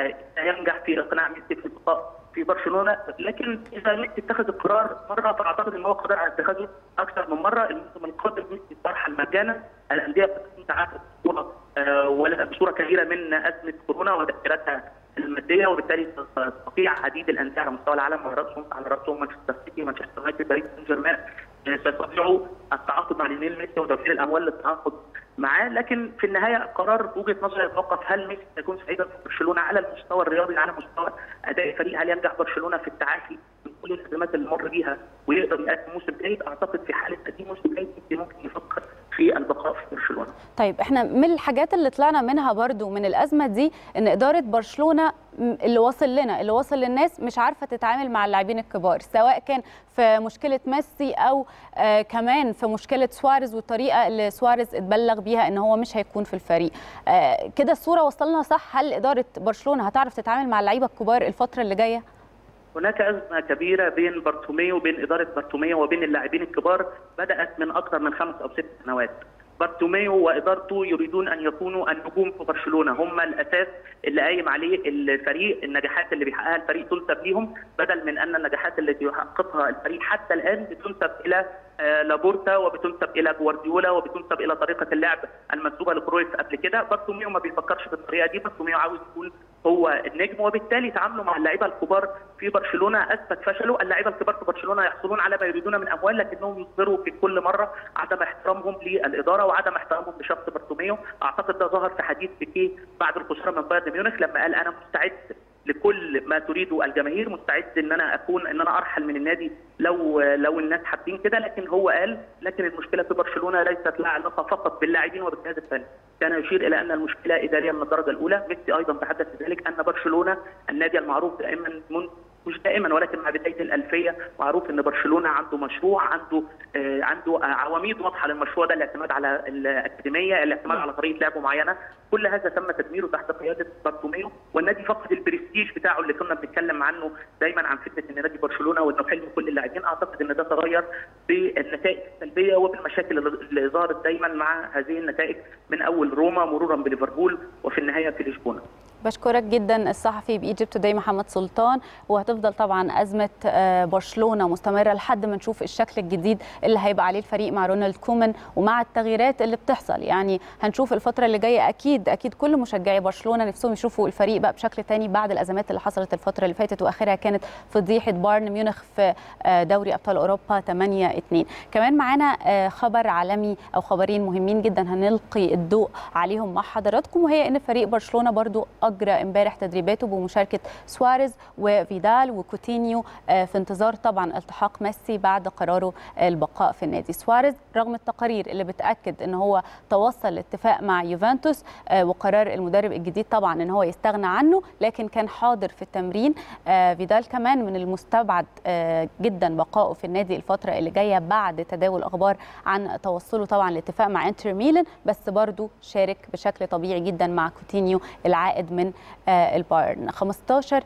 Speaker 4: ينجح في اقناع ميسي في البقاء في برشلونه لكن اذا ميسي اتخذ القرار مره فاعتقد ان هو قادر على اتخاذه اكثر من مره الموسم القادم ميسي ترحل مجانا الانديه بتكون تعافت بصوره ولا بصوره كبيره من ازمه كورونا وتاثيراتها الماديه وبالتالي تستطيع عديد الانديه على مستوى العالم على راسهم على راسهم مانشستر سيتي مانشستر يونايتد باريس سان جيرمان سيستطيعوا التعاقد مع ليونيل ميسي وتوفير الاموال للتعاقد معاه لكن في النهايه قرار في وجهه نظري يتوقف هل ميسي سيكون سعيدا في برشلونه على المستوى الرياضي على مستوى اداء الفريق هل ينجح برشلونه في التعافي من كل الازمات اللي مر بيها ويقدر يقدم موسم جيد اعتقد في حاله تقديم موسم جيد ممكن يفكر في البقاء في برشلونه.
Speaker 2: طيب احنا من الحاجات اللي طلعنا منها برضو من الازمه دي ان اداره برشلونه اللي واصل لنا اللي واصل للناس مش عارفه تتعامل مع اللاعبين الكبار سواء كان في مشكله ميسي او آه كمان في مشكله سواريز والطريقه اللي سواريز اتبلغ بيها ان هو مش هيكون في الفريق آه كده الصوره وصلنا صح هل اداره برشلونه هتعرف تتعامل مع اللعيبه الكبار الفتره اللي جايه
Speaker 4: هناك أزمة كبيرة بين بارتوميو وبين إدارة بارتوميو وبين اللاعبين الكبار بدأت من أكثر من خمس أو ست سنوات. بارتوميو وادارته يريدون ان يكونوا النجوم في برشلونه هم الاساس اللي قايم عليه الفريق النجاحات اللي بيحققها الفريق تنسب ليهم بدل من ان النجاحات التي يحققها الفريق حتى الان بتنسب الى لابورتا وبتنسب الى جوارديولا وبتنسب الى طريقه اللعب المنسوبه لكرويف قبل كده بارتوميو ما بيفكرش بالطريقه دي بارتوميو عاوز يكون هو النجم وبالتالي تعامله مع اللعيبه الكبار في برشلونه اثبت فشله، اللعيبه الكبار في برشلونه يحصلون على ما يريدون من اموال لكنهم يظهروا في كل مره عدم احترامهم للاداره وعدم احترامهم لشخص بارتوميو، اعتقد ده ظهر في حديث بيكيه بعد الخساره من بايرن ميونخ لما قال انا مستعد لكل ما تريده الجماهير مستعد ان انا اكون ان انا ارحل من النادي لو لو الناس حابين كده لكن هو قال لكن المشكله في برشلونه ليست لها علاقه فقط باللاعبين وبالجهاز الفني كان يشير الى ان المشكله اداريه من الدرجه الاولى ميسي ايضا تحدث ذلك ان برشلونه النادي المعروف دائما منذ مش دائما ولكن مع بدايه الالفيه معروف ان برشلونه عنده مشروع عنده آه عنده عواميد واضحه للمشروع ده الاعتماد على الاكاديميه الاعتماد على طريقه لعب معينه كل هذا تم تدميره تحت قياده بارتوميو والنادي فقد البرستيج بتاعه اللي كنا بنتكلم عنه دايما عن فكره ان نادي برشلونه وانه حلم كل اللاعبين اعتقد ان ده تغير بالنتائج السلبيه وبالمشاكل اللي ظهرت دايما مع هذه النتائج من اول روما مرورا بليفربول وفي النهايه في لشبونه
Speaker 2: بشكرك جدا الصحفي بايجيبت توداي محمد سلطان وهتفضل طبعا ازمه برشلونه مستمره لحد ما نشوف الشكل الجديد اللي هيبقى عليه الفريق مع رونالد كومان ومع التغييرات اللي بتحصل يعني هنشوف الفتره اللي جايه اكيد اكيد كل مشجعي برشلونه نفسهم يشوفوا الفريق بقى بشكل تاني بعد الازمات اللي حصلت الفتره اللي فاتت واخرها كانت فضيحه بايرن ميونخ في دوري ابطال اوروبا 8 2 كمان معانا خبر عالمي او خبرين مهمين جدا هنلقي الضوء عليهم مع حضراتكم وهي ان فريق برشلونه برضو اجرى امبارح تدريباته بمشاركه سواريز وفيدال وكوتينيو في انتظار طبعا التحاق ميسي بعد قراره البقاء في النادي سواريز رغم التقارير اللي بتاكد ان هو توصل لاتفاق مع يوفنتوس وقرار المدرب الجديد طبعا ان هو يستغنى عنه لكن كان حاضر في التمرين فيدال كمان من المستبعد جدا بقائه في النادي الفتره اللي جايه بعد تداول اخبار عن توصله طبعا لاتفاق مع انتر ميلان بس برضه شارك بشكل طبيعي جدا مع كوتينيو العائد من البايرن 15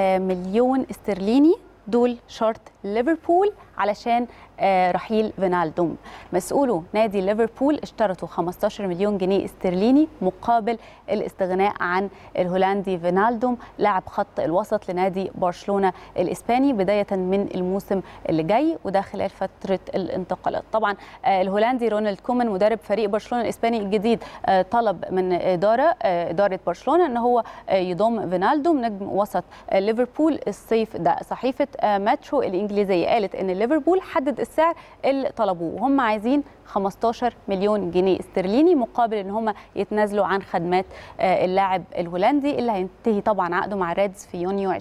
Speaker 2: مليون استرليني دول شرط ليفربول علشان رحيل فينالدوم مسؤولو نادي ليفربول اشترطوا 15 مليون جنيه استرليني مقابل الاستغناء عن الهولندي فينالدوم لاعب خط الوسط لنادي برشلونه الاسباني بدايه من الموسم اللي جاي وده خلال فتره الانتقالات طبعا الهولندي رونالد كومان مدرب فريق برشلونه الاسباني الجديد طلب من اداره اداره برشلونه ان هو يضم فينالدوم نجم وسط ليفربول الصيف ده صحيفه ماترو الانجليزيه قالت ان ليفربول حدد السعر اللي طلبوه وهم عايزين 15 مليون جنيه استرليني مقابل ان هم يتنازلوا عن خدمات اللاعب الهولندي اللي هينتهي طبعا عقده مع ريدز في يونيو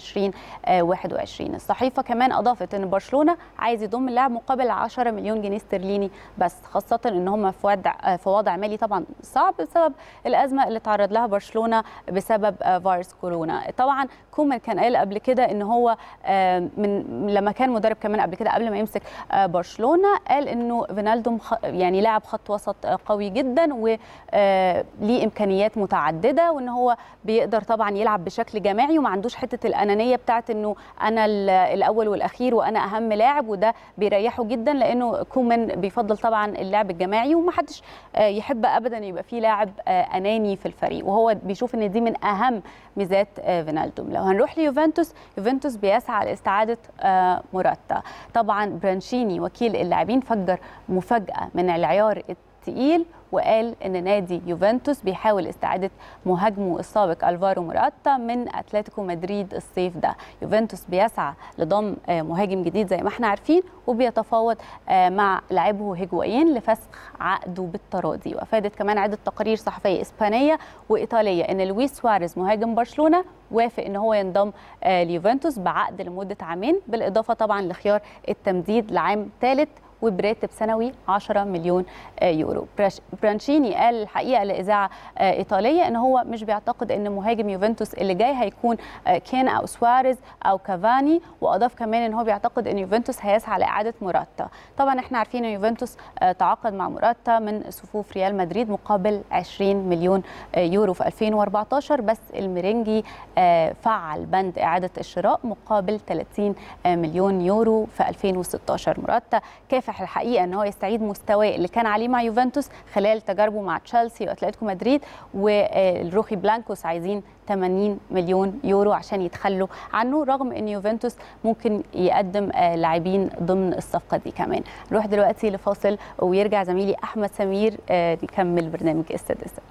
Speaker 2: 2021 الصحيفه كمان اضافت ان برشلونه عايز يضم اللاعب مقابل 10 مليون جنيه استرليني بس خاصه ان هم في وضع في وضع مالي طبعا صعب بسبب الازمه اللي تعرض لها برشلونه بسبب فيروس كورونا طبعا كومان كان قال قبل كده ان هو من لما كان مدرب كمان قبل كده قبل ما يمسك برشلونه قال انه فينالدوم يعني لاعب خط وسط قوي جدا وليه امكانيات متعدده وان هو بيقدر طبعا يلعب بشكل جماعي وما عندوش حته الانانيه بتاعت انه انا الاول والاخير وانا اهم لاعب وده بيريحه جدا لانه كومان بيفضل طبعا اللعب الجماعي ومحدش يحب ابدا يبقى فيه لاعب اناني في الفريق وهو بيشوف ان دي من اهم ميزات فينالدوم لو هنروح ليوفنتوس يوفنتوس بيسعى لاستعاده موراتا طبعا برانشيني وكيل اللاعبين فجر مفاجاه من العيار الثقيل وقال ان نادي يوفنتوس بيحاول استعاده مهاجمه السابق الفارو موراتا من اتلتيكو مدريد الصيف ده يوفنتوس بيسعى لضم مهاجم جديد زي ما احنا عارفين وبيتفاوض مع لاعبه هيجوايين لفسخ عقده بالتراضي وافادت كمان عده تقارير صحفيه اسبانيه وايطاليه ان لويس سواريز مهاجم برشلونه وافق ان هو ينضم ليوفنتوس بعقد لمده عامين بالاضافه طبعا لخيار التمديد لعام ثالث وبراتب سنوي 10 مليون يورو برانشيني قال الحقيقه لاذاعه ايطاليه ان هو مش بيعتقد ان مهاجم يوفنتوس اللي جاي هيكون كين او سواريز او كافاني واضاف كمان ان هو بيعتقد ان يوفنتوس هيسعى لاعاده موراتا طبعا احنا عارفين ان يوفنتوس تعاقد مع موراتا من صفوف ريال مدريد مقابل 20 مليون يورو في 2014 بس الميرينجي فعل بند اعاده الشراء مقابل 30 مليون يورو في 2016 موراتا كافح الحقيقه ان هو يستعيد مستواه اللي كان عليه مع يوفنتوس خلال تجاربه مع تشيلسي واتلتيكو مدريد والروخي بلانكوس عايزين 80 مليون يورو عشان يتخلوا عنه رغم ان يوفنتوس ممكن يقدم لاعبين ضمن الصفقه دي كمان نروح دلوقتي لفاصل ويرجع زميلي احمد سمير يكمل برنامج السادسه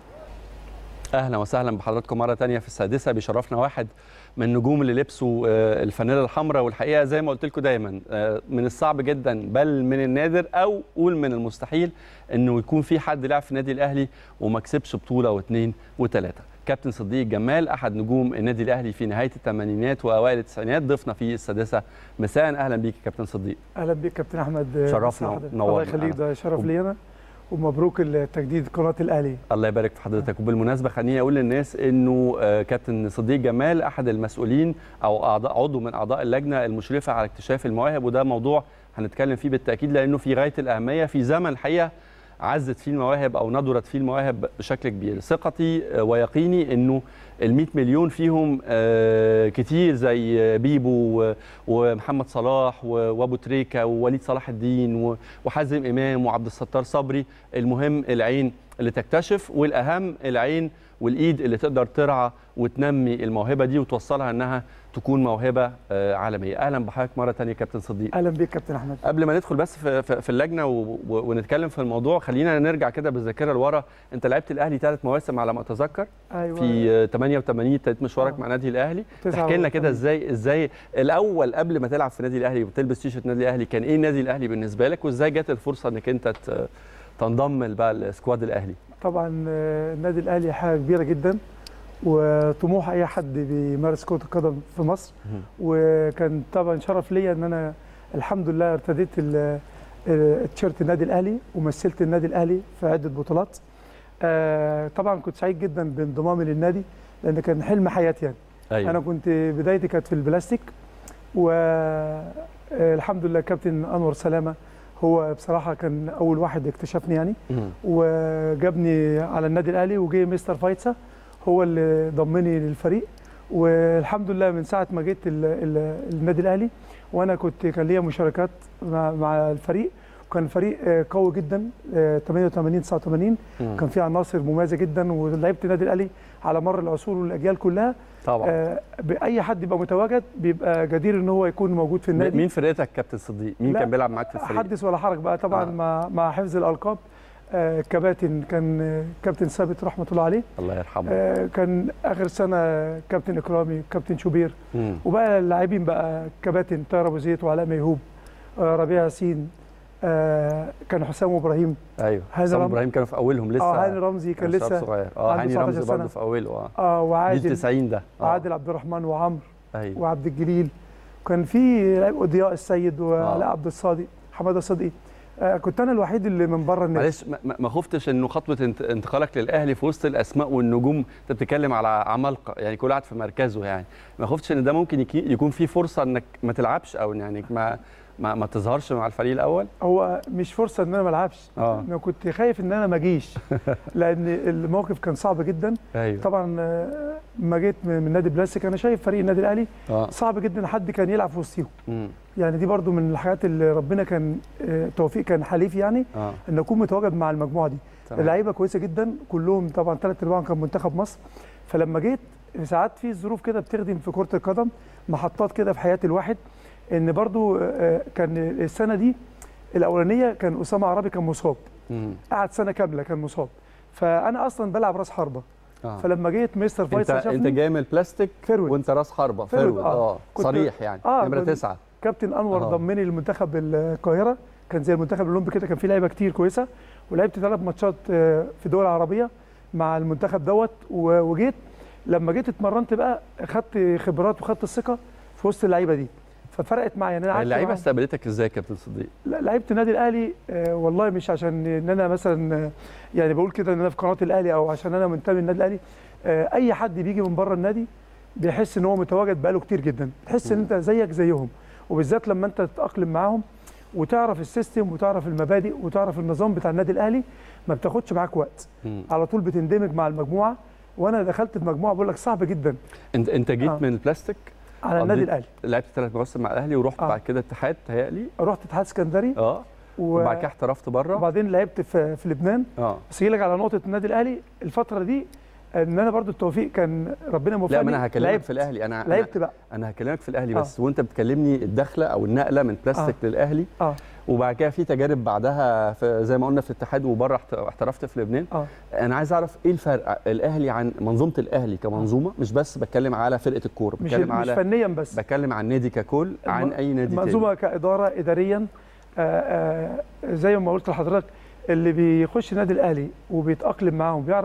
Speaker 1: اهلا وسهلا بحضراتكم مره تانية في السادسه بيشرفنا واحد من النجوم اللي لبسوا الفانيلا الحمراء والحقيقه زي ما قلت لكم دايما من الصعب جدا بل من النادر او قول من المستحيل انه يكون في حد لعب في النادي الاهلي وما كسبش بطوله واثنين وثلاثه كابتن صديق جمال احد نجوم النادي الاهلي في نهايه الثمانينات واوائل التسعينات ضيفنا في السادسه مساء اهلا بيك يا كابتن صديق
Speaker 5: اهلا بيك كابتن احمد
Speaker 1: شرفنا
Speaker 5: مساء
Speaker 1: ونورنا.
Speaker 5: الله يخليك ده شرف لي انا ومبروك التجديد قناه الاهلي
Speaker 1: الله يبارك في حضرتك وبالمناسبه خليني اقول للناس انه آه، كابتن صديق جمال احد المسؤولين او اعضاء عضو من اعضاء اللجنه المشرفه على اكتشاف المواهب وده موضوع هنتكلم فيه بالتاكيد لانه في غايه الاهميه في زمن الحقيقه عزت فيه المواهب او ندرت فيه المواهب بشكل كبير ثقتي آه، ويقيني انه ال 100 مليون فيهم آه، كتير زي بيبو و- ومحمد صلاح و- وابو تريكه ووليد صلاح الدين و- وحازم امام وعبد الستار صبري المهم العين اللي تكتشف والاهم العين والايد اللي تقدر ترعى وتنمي الموهبه دي وتوصلها انها تكون موهبه آه، عالميه اهلا بحضرتك مره ثانيه كابتن صديق
Speaker 5: اهلا بيك كابتن احمد
Speaker 1: قبل ما ندخل بس في, في, في اللجنه و و ونتكلم في الموضوع خلينا نرجع كده بالذاكره لورا انت لعبت الاهلي ثلاث مواسم على ما اتذكر
Speaker 5: ايوه
Speaker 1: في آه، 88 ابتديت مشوارك
Speaker 5: آه.
Speaker 1: مع نادي الاهلي
Speaker 5: تسعة
Speaker 1: احكي لنا كده
Speaker 5: وثمانين.
Speaker 1: ازاي ازاي الاول قبل ما تلعب في نادي الاهلي وتلبس تيشرت نادي الاهلي كان ايه النادي الاهلي بالنسبه لك وازاي جت الفرصه انك انت ت- تنضم بقى السكواد الاهلي
Speaker 5: طبعا آه، النادي الاهلي حاجه كبيره جدا وطموح اي حد بيمارس كره القدم في مصر
Speaker 1: مهم.
Speaker 5: وكان طبعا شرف ليا ان انا الحمد لله ارتديت ال- آه، التيشيرت النادي الاهلي ومثلت النادي الاهلي في عده بطولات آه، طبعا كنت سعيد جدا بانضمامي للنادي لان كان حلم حياتي يعني
Speaker 1: ايوه
Speaker 5: انا كنت بدايتي كانت في البلاستيك والحمد لله كابتن انور سلامه هو بصراحه كان اول واحد اكتشفني يعني
Speaker 1: مهم.
Speaker 5: وجابني على النادي الاهلي وجه مستر فايتسا هو اللي ضمني للفريق والحمد لله من ساعه ما جيت ال- ال- النادي الاهلي وانا كنت كان ليا مشاركات مع, مع الفريق وكان فريق آه، قوي جدا آه، 88 89
Speaker 1: مم.
Speaker 5: كان فيه عناصر مميزه جدا ولعبت النادي الاهلي على مر العصور والاجيال كلها
Speaker 1: طبعا
Speaker 5: آه، باي حد يبقى متواجد بيبقى جدير ان هو يكون موجود في النادي
Speaker 1: مين فرقتك كابتن صديق مين
Speaker 5: لا،
Speaker 1: كان بيلعب معاك في الفريق
Speaker 5: حدث ولا حرج بقى طبعا
Speaker 1: آه.
Speaker 5: آه. مع مع حفظ الالقاب آه كباتن كان آه، كابتن ثابت رحمه الله عليه
Speaker 1: الله يرحمه
Speaker 5: آه كان اخر سنه كابتن اكرامي كابتن شوبير
Speaker 1: مم.
Speaker 5: وبقى اللاعبين بقى كباتن طاهر ابو زيد وعلاء ميهوب آه ربيع ياسين آه كان حسام ابراهيم
Speaker 1: ايوه
Speaker 5: هاني
Speaker 1: حسام
Speaker 5: رم-
Speaker 1: ابراهيم كانوا في اولهم لسه
Speaker 5: اه هاني رمزي كان
Speaker 1: شباب
Speaker 5: لسه
Speaker 1: صغير اه
Speaker 5: عنده
Speaker 1: هاني
Speaker 5: 19
Speaker 1: رمزي برضه
Speaker 5: سنة.
Speaker 1: في اوله اه
Speaker 5: اه
Speaker 1: جيل
Speaker 5: وعادل
Speaker 1: 90 ده آه.
Speaker 5: وعادل عبد الرحمن وعمرو
Speaker 1: ايوه
Speaker 5: وعبد الجليل كان في لعيب ضياء السيد وعلاء
Speaker 1: آه.
Speaker 5: عبد الصادق حماده صدقي آه كنت انا الوحيد اللي من بره النادي
Speaker 1: معلش ما- ما ما خفتش انه خطوه انت- انتقالك للاهلي في وسط الاسماء والنجوم انت بتتكلم على عمالقه يعني كل واحد في مركزه يعني ما خفتش ان ده ممكن يكي- يكون في فرصه انك ما تلعبش او يعني ما ما, ما تظهرش مع الفريق الاول
Speaker 5: هو مش فرصه ان انا ما العبش
Speaker 1: اه
Speaker 5: انا كنت خايف ان انا ما اجيش لان الموقف كان صعب جدا
Speaker 1: ايوه
Speaker 5: طبعا آه، ما جيت من من نادي بلاستيك انا شايف فريق النادي الاهلي
Speaker 1: اه
Speaker 5: صعب جدا حد كان يلعب في وسطهم
Speaker 1: مم.
Speaker 5: يعني دي برضو من الحاجات اللي ربنا كان آه، توفيق كان حليف يعني
Speaker 1: اه
Speaker 5: ان اكون متواجد مع المجموعه دي
Speaker 1: تمام.
Speaker 5: اللعيبه كويسه جدا كلهم طبعا ثلاث ارباعهم كان منتخب مصر فلما جيت ساعات في ظروف كده بتخدم في كره القدم محطات كده في حياه الواحد ان برضو آه، كان السنه دي الاولانيه كان اسامه عربي كان مصاب
Speaker 1: مم.
Speaker 5: قعد سنه كامله كان مصاب فانا اصلا بلعب راس حربه
Speaker 1: آه.
Speaker 5: فلما جيت مستر
Speaker 1: انت
Speaker 5: فيصل
Speaker 1: انت
Speaker 5: شافني
Speaker 1: جاي من البلاستيك
Speaker 5: فيرود.
Speaker 1: وانت راس حربه
Speaker 5: فيرود،
Speaker 1: فيرود
Speaker 5: آه.
Speaker 1: اه
Speaker 5: كنت-
Speaker 1: صريح يعني
Speaker 5: آه،
Speaker 1: نمره
Speaker 5: كنت-
Speaker 1: تسعه
Speaker 5: كابتن انور
Speaker 1: آه.
Speaker 5: ضمني لمنتخب القاهره كان زي المنتخب الاولمبي كده كان فيه لعيبه كتير كويسه ولعبت ثلاث ماتشات آه، في دول عربيه مع المنتخب دوت و- وجيت لما جيت اتمرنت بقى خدت خبرات وخدت الثقه في وسط اللعيبه دي ففرقت معايا ان انا قعدت
Speaker 1: اللعيبه
Speaker 5: معاهم.
Speaker 1: استقبلتك ازاي يا كابتن صديق
Speaker 5: لا، لعيبه النادي الاهلي آه، والله مش عشان ان انا مثلا آه، يعني بقول كده ان انا في قناه الاهلي او عشان انا منتمي للنادي الاهلي آه، اي حد بيجي من بره النادي بيحس ان هو متواجد بقاله كتير جدا تحس ان انت زيك زيهم وبالذات لما انت تتاقلم معاهم وتعرف السيستم وتعرف المبادئ وتعرف النظام بتاع النادي الاهلي ما بتاخدش معاك وقت
Speaker 1: مم.
Speaker 5: على طول بتندمج مع المجموعه وانا دخلت في مجموعه بقول لك صعب جدا
Speaker 1: انت انت جيت
Speaker 5: آه.
Speaker 1: من البلاستيك
Speaker 5: على النادي
Speaker 1: قضيت-
Speaker 5: الاهلي
Speaker 1: لعبت ثلاث مواسم مع الاهلي ورحت
Speaker 5: آه.
Speaker 1: بعد كده اتحاد تهيألي
Speaker 5: رحت اتحاد اسكندري
Speaker 1: اه
Speaker 5: و-
Speaker 1: وبعد كده احترفت بره
Speaker 5: وبعدين لعبت في في لبنان
Speaker 1: اه
Speaker 5: بس لك على نقطه النادي الاهلي الفتره دي ان انا برضو التوفيق كان ربنا موفقني
Speaker 1: لا ما انا هكلمك
Speaker 5: لعبت
Speaker 1: في الاهلي انا
Speaker 5: لعبت
Speaker 1: انا,
Speaker 5: بقى
Speaker 1: أنا هكلمك في الاهلي
Speaker 5: آه.
Speaker 1: بس وانت بتكلمني الدخله او النقله من بلاستيك
Speaker 5: آه.
Speaker 1: للاهلي
Speaker 5: اه
Speaker 1: وبعد كده في تجارب بعدها في زي ما قلنا في الاتحاد وبره احت- احترفت في لبنان
Speaker 5: اه
Speaker 1: انا عايز اعرف ايه الفرق الاهلي عن منظومه الاهلي كمنظومه مش بس بتكلم على فرقه الكوره
Speaker 5: مش
Speaker 1: بتكلم
Speaker 5: مش
Speaker 1: على
Speaker 5: فنيا بس
Speaker 1: بتكلم عن نادي ككل عن
Speaker 5: الم-
Speaker 1: اي نادي
Speaker 5: المنظومه كاداره اداريا آه آه زي ما قلت لحضرتك اللي بيخش النادي الاهلي وبيتاقلم معاهم بيعرف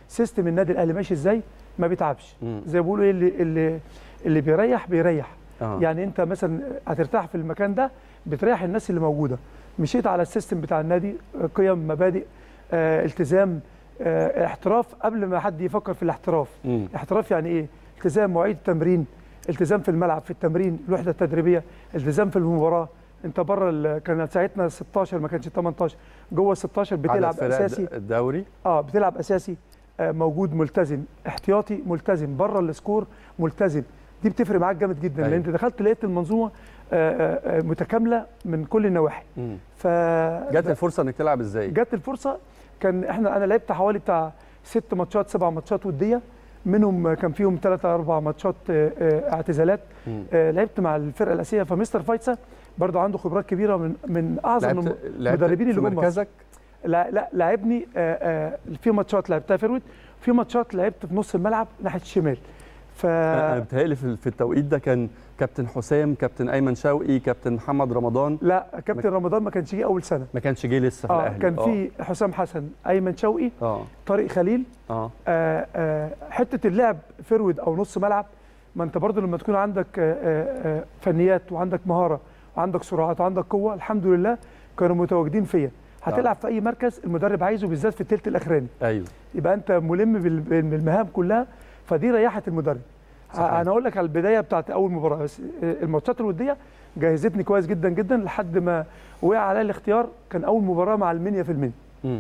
Speaker 5: سيستم النادي الاهلي ماشي ازاي ما بيتعبش
Speaker 1: مم.
Speaker 5: زي ما بيقولوا ايه اللي اللي اللي بيريح بيريح
Speaker 1: آه.
Speaker 5: يعني انت مثلا هترتاح في المكان ده بتريح الناس اللي موجوده مشيت على السيستم بتاع النادي آه، قيم مبادئ آه، التزام آه، احتراف قبل ما حد يفكر في الاحتراف
Speaker 1: مم.
Speaker 5: احتراف يعني ايه التزام مواعيد التمرين التزام في الملعب في التمرين الوحده التدريبيه التزام في المباراه انت بره ال- كانت ساعتنا 16 ما كانش 18 جوه ال 16
Speaker 1: عدد
Speaker 5: بتلعب
Speaker 1: فرق
Speaker 5: اساسي
Speaker 1: الدوري
Speaker 5: اه بتلعب اساسي آه موجود ملتزم احتياطي ملتزم بره السكور ملتزم دي بتفرق معاك جامد جدا
Speaker 1: أيوة.
Speaker 5: لان انت دخلت لقيت المنظومه آه آه آه، متكامله من كل النواحي
Speaker 1: مم.
Speaker 5: ف
Speaker 1: جات الفرصه انك تلعب ازاي
Speaker 5: جت الفرصه كان احنا انا لعبت حوالي بتاع ست ماتشات سبع ماتشات وديه منهم كان فيهم ثلاثة أربع ماتشات آه، آه، اعتزالات
Speaker 1: مم.
Speaker 5: آه، لعبت مع الفرقة الأساسية فمستر فايتسا برضه عنده خبرات كبيرة من من أعظم
Speaker 1: لعبت لعبت
Speaker 5: المدربين
Speaker 1: في
Speaker 5: اللي جم مصر.
Speaker 1: مركزك
Speaker 5: لا لا لعبني آه، آه، في ماتشات لعبتها فيرويد في ماتشات لعبت في نص الملعب ناحية الشمال ف
Speaker 1: انا بتهيألي في في التوقيت ده كان كابتن حسام كابتن ايمن شوقي كابتن محمد رمضان
Speaker 5: لا كابتن رمضان ما كانش جه أول سنة
Speaker 1: ما كانش جه لسه في
Speaker 5: اه
Speaker 1: الاهلي
Speaker 5: كان في حسام حسن أيمن شوقي
Speaker 1: اه
Speaker 5: طارق خليل
Speaker 1: اه
Speaker 5: آه، آه، حته اللعب فيرود او نص ملعب ما انت برضو لما تكون عندك آه، آه، آه، فنيات وعندك مهاره وعندك سرعات وعندك قوه الحمد لله كانوا متواجدين فيا هتلعب في اي مركز المدرب عايزه بالذات في الثلث الاخراني
Speaker 1: ايوه
Speaker 5: يبقى انت ملم بال- بالمهام كلها فدي ريحت المدرب
Speaker 1: صحيح.
Speaker 5: انا اقول لك على البدايه بتاعت اول مباراه بس آه، الماتشات الوديه جهزتني كويس جدا جدا لحد ما وقع عليا الاختيار كان اول مباراه مع المنيا في المنيا
Speaker 1: مم.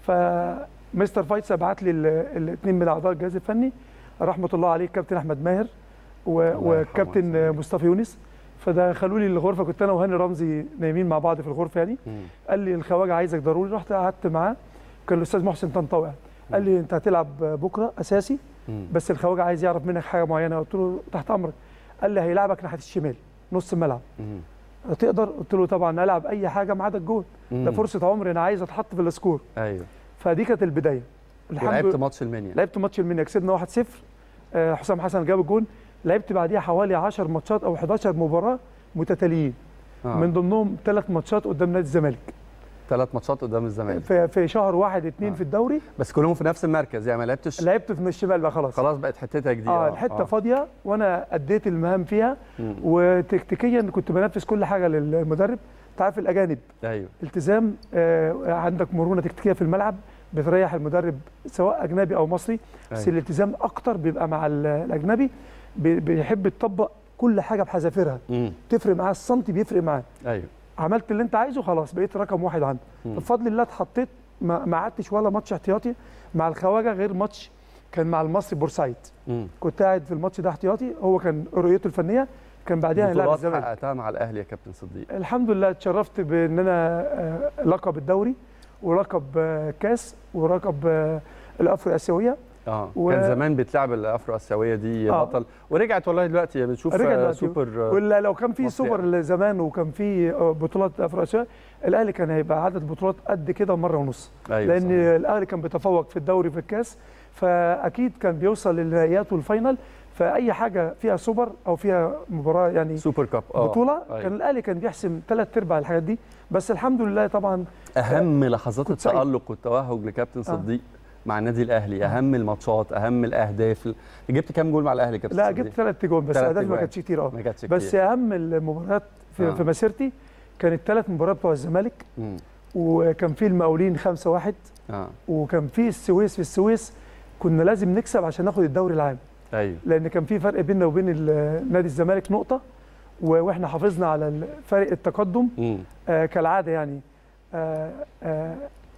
Speaker 5: فمستر فايتس بعت لي الاثنين من اعضاء الجهاز الفني رحمه الله عليه الكابتن احمد ماهر و-
Speaker 1: الله يرحمه
Speaker 5: والكابتن
Speaker 1: ويحسن
Speaker 5: مصطفى يونس فدخلوا لي الغرفه كنت انا وهاني رمزي نايمين مع بعض في الغرفه يعني
Speaker 1: مم.
Speaker 5: قال لي الخواجه عايزك ضروري رحت قعدت معاه كان الاستاذ محسن طنطاوي قال لي انت هتلعب بكره اساسي
Speaker 1: مم.
Speaker 5: بس الخواجه عايز يعرف منك حاجه معينه قلت له تحت امرك قال لي هيلعبك ناحيه الشمال نص الملعب
Speaker 1: مم.
Speaker 5: تقدر قلت له طبعا العب اي حاجه ما عدا الجول ده
Speaker 1: مم.
Speaker 5: فرصه عمري انا عايز اتحط في السكور
Speaker 1: ايوه
Speaker 5: فدي كانت البدايه
Speaker 1: ولعبت ماتش المنيا
Speaker 5: لعبت ماتش المنيا كسبنا 1-0 آه، حسام حسن جاب الجون لعبت بعديها حوالي 10 ماتشات او 11 مباراه متتاليين
Speaker 1: آه.
Speaker 5: من ضمنهم ثلاث ماتشات قدام نادي الزمالك
Speaker 1: ثلاث ماتشات قدام الزمالك
Speaker 5: في, في شهر واحد اتنين
Speaker 1: آه.
Speaker 5: في الدوري
Speaker 1: بس كلهم في نفس المركز يعني ما لعبتش
Speaker 5: لعبت في الشمال بقى خلاص
Speaker 1: خلاص بقت حتتك دي
Speaker 5: اه الحته فاضيه وانا اديت المهام فيها
Speaker 1: مم.
Speaker 5: وتكتيكيا كنت بنفذ كل حاجه للمدرب انت عارف الاجانب
Speaker 1: ايوه
Speaker 5: التزام آه عندك مرونه تكتيكيه في الملعب بتريح المدرب سواء اجنبي او مصري بس
Speaker 1: أيوة.
Speaker 5: الالتزام اكتر بيبقى مع ال- الاجنبي بي- بيحب يطبق كل حاجه بحذافيرها
Speaker 1: مم.
Speaker 5: تفرق معاه السنتي بيفرق معاه
Speaker 1: ايوه
Speaker 5: عملت اللي انت عايزه خلاص بقيت رقم واحد عنده
Speaker 1: مم.
Speaker 5: بفضل الله اتحطيت ما ما قعدتش ولا ماتش احتياطي مع الخواجه غير ماتش كان مع المصري بورسعيد
Speaker 1: مم.
Speaker 5: كنت قاعد في الماتش ده احتياطي هو كان رؤيته الفنيه كان بعديها هنلعب
Speaker 1: بطولات
Speaker 5: الزمالك
Speaker 1: حققتها مع الاهلي يا كابتن صديق
Speaker 5: الحمد لله اتشرفت بان انا آه، لقب الدوري ولقب آه، كاس ولقب آه، الافرو اسيويه
Speaker 1: اه
Speaker 5: و-
Speaker 1: كان زمان بتلعب الافرو اسيويه دي
Speaker 5: آه.
Speaker 1: بطل ورجعت والله دلوقتي بنشوف
Speaker 5: رجع
Speaker 1: آه،
Speaker 5: دلوقتي.
Speaker 1: سوبر آه،
Speaker 5: ولا لو كان في
Speaker 1: مصري
Speaker 5: سوبر زمان وكان في آه، بطولات افرو اسيويه الاهلي كان هيبقى عدد بطولات قد كده مره ونص
Speaker 1: ايوه
Speaker 5: لان
Speaker 1: صحيح.
Speaker 5: الاهلي كان بيتفوق في الدوري في الكاس فاكيد كان بيوصل للنهائيات والفاينل فاي حاجه فيها سوبر او فيها مباراه يعني
Speaker 1: سوبر كاب اه
Speaker 5: بطوله
Speaker 1: أيوة.
Speaker 5: كان الاهلي كان بيحسم ثلاث ارباع الحاجات دي بس الحمد لله طبعا
Speaker 1: اهم لحظات
Speaker 5: كنت سعيد.
Speaker 1: التالق والتوهج لكابتن صديق مع النادي الاهلي اهم الماتشات اهم الاهداف جبت كام جول مع الاهلي يا كابتن
Speaker 5: لا
Speaker 1: صديق؟
Speaker 5: جبت ثلاث جون بس
Speaker 1: تلات
Speaker 5: اهدافي ما
Speaker 1: أجوان.
Speaker 5: كانتش كتير اه
Speaker 1: ما كانتش
Speaker 5: بس
Speaker 1: كتير.
Speaker 5: اهم المباريات في,
Speaker 1: آه.
Speaker 5: في مسيرتي كانت ثلاث مباريات بتوع الزمالك
Speaker 1: مم.
Speaker 5: وكان في المقاولين 5 1
Speaker 1: اه
Speaker 5: وكان في السويس في السويس كنا لازم نكسب عشان ناخد الدوري العام
Speaker 1: ايوه
Speaker 5: لان كان في فرق بيننا وبين ال- نادي الزمالك نقطه و- واحنا حافظنا على ال- فرق التقدم
Speaker 1: مم.
Speaker 5: آه كالعاده يعني آه آه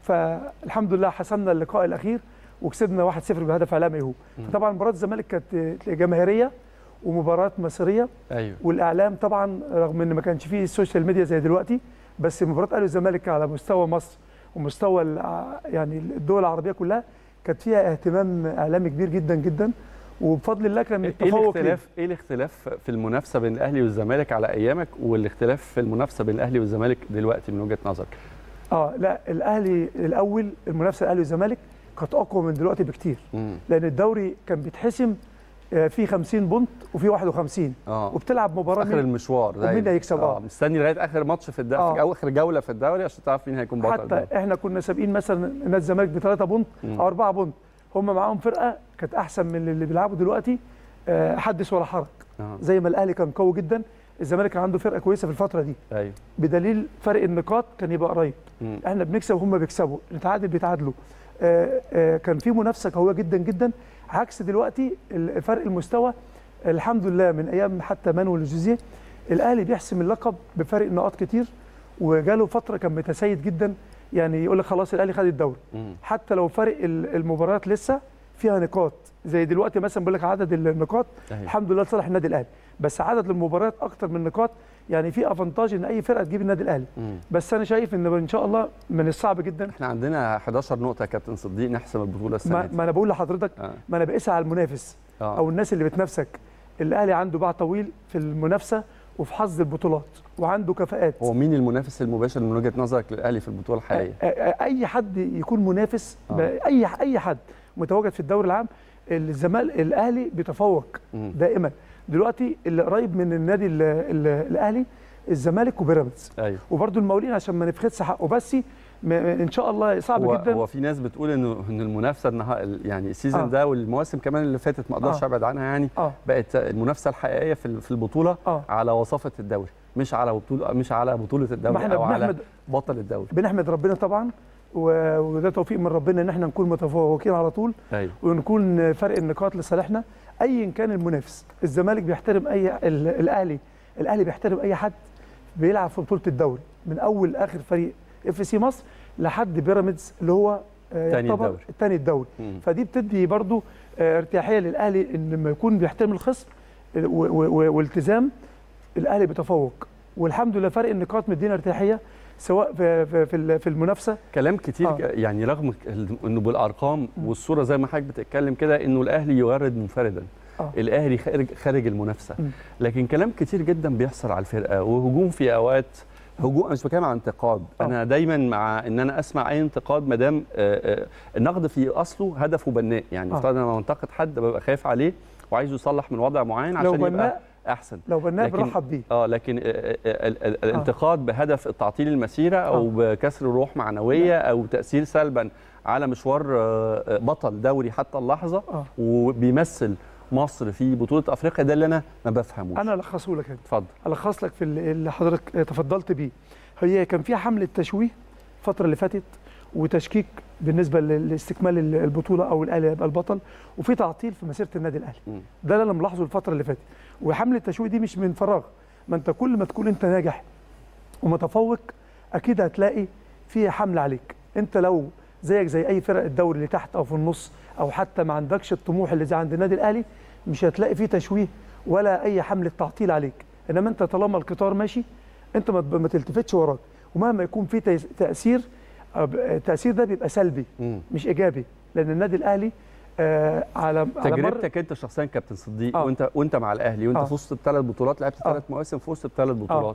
Speaker 5: فالحمد لله حسمنا اللقاء الاخير وكسبنا 1-0 بهدف علاء ميهو
Speaker 1: مم.
Speaker 5: طبعا مباراه الزمالك كانت جماهيريه ومباراه مصريه
Speaker 1: ايوه
Speaker 5: والاعلام طبعا رغم ان ما كانش فيه السوشيال ميديا زي دلوقتي بس مباراه الاهلي والزمالك على مستوى مصر ومستوى الع- يعني الدول العربيه كلها كانت فيها اهتمام اعلامي كبير جدا جدا وبفضل الله كان
Speaker 1: ايه
Speaker 5: التفوق ليه.
Speaker 1: الاختلاف ايه الاختلاف في المنافسه بين الاهلي والزمالك على ايامك والاختلاف في المنافسه بين الاهلي والزمالك دلوقتي من وجهه نظرك
Speaker 5: اه لا الاهلي الاول المنافسه الاهلي والزمالك كانت اقوى من دلوقتي بكتير
Speaker 1: مم.
Speaker 5: لان الدوري كان بيتحسم آه، في 50 بونت وفي 51
Speaker 1: اه
Speaker 5: وبتلعب مباراه
Speaker 1: اخر
Speaker 5: مين-
Speaker 1: المشوار
Speaker 5: ومين
Speaker 1: دايما.
Speaker 5: هيكسب؟
Speaker 1: اه
Speaker 5: آه.
Speaker 1: مستني لغايه اخر ماتش في الدوري
Speaker 5: آه.
Speaker 1: او اخر جوله في الدوري عشان تعرف مين هيكون بطل
Speaker 5: حتى
Speaker 1: الدوري.
Speaker 5: احنا كنا سابقين مثلا نادي الزمالك بثلاثه بونت
Speaker 1: مم.
Speaker 5: او اربعه بونت هم معاهم فرقه كانت احسن من اللي بيلعبوا دلوقتي آه، حدث ولا حرج
Speaker 1: آه.
Speaker 5: زي ما الاهلي كان قوي جدا الزمالك كان عنده فرقه كويسه في الفتره دي
Speaker 1: ايوه
Speaker 5: بدليل فرق النقاط كان يبقى قريب
Speaker 1: مم.
Speaker 5: احنا بنكسب وهم بيكسبوا نتعادل بيتعادلوا آه، آه، كان في منافسه قويه جدا جدا عكس دلوقتي ال- فرق المستوى الحمد لله من ايام حتى مانويل جوزيه الاهلي بيحسم اللقب بفرق نقاط كتير وجاله فتره كان متسيد جدا يعني يقول لك خلاص الاهلي خد الدوري
Speaker 1: مم.
Speaker 5: حتى لو فرق ال- المباريات لسه فيها نقاط زي دلوقتي مثلا بيقول لك عدد النقاط
Speaker 1: أيوة.
Speaker 5: الحمد لله لصالح النادي الاهلي بس عدد المباريات اكتر من نقاط يعني في افانتاج ان اي فرقه تجيب النادي الاهلي
Speaker 1: مم.
Speaker 5: بس انا شايف ان ان شاء الله من الصعب جدا
Speaker 1: احنا عندنا 11 نقطه يا كابتن صديق نحسم البطوله السنه
Speaker 5: ما,
Speaker 1: دي
Speaker 5: ما انا بقول لحضرتك
Speaker 1: آه.
Speaker 5: ما انا بقيسها على المنافس
Speaker 1: آه.
Speaker 5: او الناس اللي بتنافسك الاهلي عنده باع طويل في المنافسه وفي حظ البطولات وعنده كفاءات
Speaker 1: هو مين المنافس المباشر من وجهه نظرك للاهلي في البطوله الحاليه؟
Speaker 5: أ- أ- اي حد يكون منافس
Speaker 1: آه.
Speaker 5: ب- اي اي حد متواجد في الدوري العام الزمال الاهلي بيتفوق
Speaker 1: مم.
Speaker 5: دائما دلوقتي اللي قريب من النادي ال- ال- الاهلي الزمالك وبيراميدز
Speaker 1: ايوه
Speaker 5: وبرده المقاولين عشان ما نفقدش حقه بس م- م- ان شاء الله صعب
Speaker 1: هو,
Speaker 5: جدا
Speaker 1: هو في ناس بتقول انه ان المنافسه النهار يعني السيزون
Speaker 5: آه.
Speaker 1: ده والمواسم كمان اللي فاتت ما اقدرش
Speaker 5: آه.
Speaker 1: ابعد عنها يعني
Speaker 5: اه
Speaker 1: بقت المنافسه الحقيقيه في في البطوله
Speaker 5: اه
Speaker 1: على وصافه الدوري مش على بطوله مش على بطوله
Speaker 5: ما
Speaker 1: الدوري
Speaker 5: احنا
Speaker 1: او على
Speaker 5: بنحمد
Speaker 1: بطل الدوري
Speaker 5: بنحمد ربنا طبعا و- وده توفيق من ربنا ان احنا نكون متفوقين على طول
Speaker 1: ايوه
Speaker 5: ونكون فرق النقاط لصالحنا ايا كان المنافس الزمالك بيحترم اي ال- الاهلي الاهلي بيحترم اي حد بيلعب في بطوله الدوري من اول اخر فريق اف سي مصر لحد بيراميدز اللي هو آه،
Speaker 1: تاني
Speaker 5: يعتبر
Speaker 1: الدوري.
Speaker 5: الثاني الدوري
Speaker 1: مم.
Speaker 5: فدي بتدي برضو آه، ارتياحيه للاهلي ان لما يكون بيحترم الخصم و- و- و- والتزام الاهلي بيتفوق والحمد لله فرق النقاط مدينا ارتياحيه سواء في في- في ال- في المنافسه
Speaker 1: كلام كتير
Speaker 5: آه.
Speaker 1: يعني رغم ك- انه بالارقام والصوره زي ما حضرتك بتتكلم كده انه الاهلي يغرد منفردا
Speaker 5: آه.
Speaker 1: الاهلي خارج خارج المنافسه
Speaker 5: مم.
Speaker 1: لكن كلام كتير جدا بيحصل على الفرقه وهجوم في اوقات هجوم أنا مش بتكلم عن انتقاد
Speaker 5: آه.
Speaker 1: انا دايما مع ان انا اسمع اي انتقاد ما دام آه، آه، النقد في اصله هدفه بناء يعني
Speaker 5: آه.
Speaker 1: افترض انا لما انتقد حد ببقى خايف عليه وعايزه يصلح من وضع معين
Speaker 5: لو
Speaker 1: عشان يبقى
Speaker 5: بناء
Speaker 1: احسن
Speaker 5: لو بناء
Speaker 1: لكن-
Speaker 5: برحب بيه
Speaker 1: اه لكن آه، آه، آه، ال- ال- الانتقاد بهدف تعطيل المسيره او بكسر روح معنويه او تاثير سلبا على مشوار آه، آه، بطل دوري حتى اللحظه
Speaker 5: اه
Speaker 1: وبيمثل مصر في بطوله افريقيا ده اللي انا ما بفهموش
Speaker 5: انا الخصه لك
Speaker 1: اتفضل
Speaker 5: الخص لك في اللي اللي حضرتك تفضلت بيه هي كان فيها حمله تشويه الفتره اللي فاتت وتشكيك بالنسبه ل- لاستكمال ال- البطوله او الاهلي يبقى البطل وفي تعطيل في مسيره النادي الاهلي
Speaker 1: مم.
Speaker 5: ده اللي انا ملاحظه الفتره اللي فاتت وحمله التشويه دي مش من فراغ ما انت كل ما تكون انت ناجح ومتفوق اكيد هتلاقي في حمله عليك انت لو زيك زي اي فرق الدوري اللي تحت او في النص او حتى ما عندكش الطموح اللي زي عند النادي الاهلي مش هتلاقي فيه تشويه ولا اي حمله تعطيل عليك انما انت طالما القطار ماشي انت ما ما تلتفتش وراك ومهما يكون في تيس- تاثير أب- التاثير ده بيبقى سلبي
Speaker 1: مم.
Speaker 5: مش ايجابي لان النادي الاهلي آه على على مر
Speaker 1: تجربتك انت شخصيا كابتن صديق
Speaker 5: آه.
Speaker 1: وانت وانت مع الاهلي وانت
Speaker 5: آه.
Speaker 1: فزت بثلاث بطولات لعبت
Speaker 5: آه.
Speaker 1: ثلاث مواسم فزت بثلاث بطولات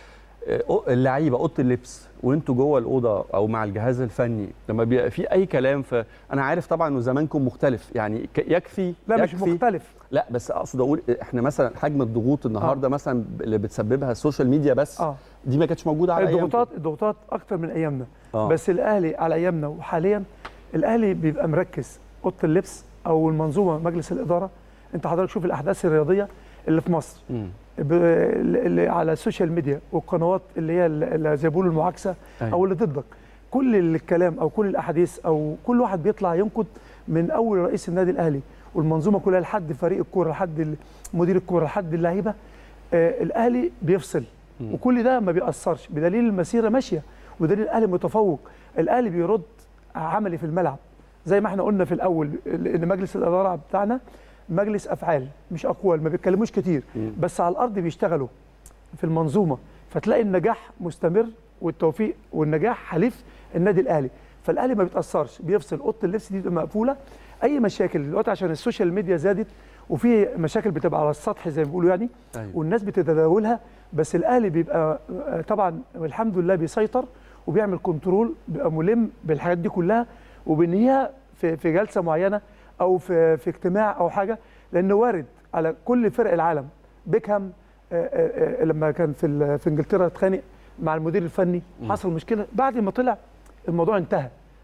Speaker 1: آه، اللعيبه اوضه اللبس وانتوا جوه الاوضه او مع الجهاز الفني لما بيبقى في اي كلام ف انا عارف طبعا انه زمانكم مختلف يعني ك- يكفي
Speaker 5: لا مش
Speaker 1: يكفي
Speaker 5: مختلف
Speaker 1: لا بس اقصد اقول احنا مثلا حجم الضغوط النهارده مثلا اللي بتسببها السوشيال ميديا بس
Speaker 5: اه
Speaker 1: دي ما كانتش موجوده على أيامكم.
Speaker 5: الضغوطات الضغوطات اكتر من ايامنا
Speaker 1: آه.
Speaker 5: بس الاهلي على ايامنا وحاليا الاهلي بيبقى مركز اوضه اللبس او المنظومه مجلس الاداره انت حضرتك شوف الاحداث الرياضيه اللي في مصر
Speaker 1: مم.
Speaker 5: ب- اللي على السوشيال ميديا والقنوات اللي هي اللي زي ما بيقولوا المعاكسه
Speaker 1: أيوة.
Speaker 5: او اللي ضدك كل الكلام او كل الاحاديث او كل واحد بيطلع ينقد من اول رئيس النادي الاهلي والمنظومه كلها لحد فريق الكوره لحد مدير الكوره لحد اللعيبه آه الاهلي بيفصل
Speaker 1: مم.
Speaker 5: وكل ده ما بيأثرش بدليل المسيره ماشيه ودليل الاهلي متفوق الاهلي بيرد عملي في الملعب زي ما احنا قلنا في الاول ان مجلس الاداره بتاعنا مجلس افعال مش اقوال ما بيتكلموش كتير
Speaker 1: مم.
Speaker 5: بس على الارض بيشتغلوا في المنظومه فتلاقي النجاح مستمر والتوفيق والنجاح حليف النادي الاهلي فالاهلي ما بيتاثرش بيفصل اوضه اللبس دي بتبقى مقفوله اي مشاكل دلوقتي عشان السوشيال ميديا زادت وفي مشاكل بتبقى على السطح زي ما بيقولوا يعني
Speaker 1: أيوة.
Speaker 5: والناس بتتداولها بس الاهلي بيبقى آه، طبعا الحمد لله بيسيطر وبيعمل كنترول بيبقى ملم بالحاجات دي كلها وبنيها في في جلسه معينه او في في اجتماع او حاجه لان وارد على كل فرق العالم بيكهام آه، آه، آه، لما كان في ال- في انجلترا اتخانق مع المدير الفني
Speaker 1: مم.
Speaker 5: حصل مشكله بعد ما طلع الموضوع انتهى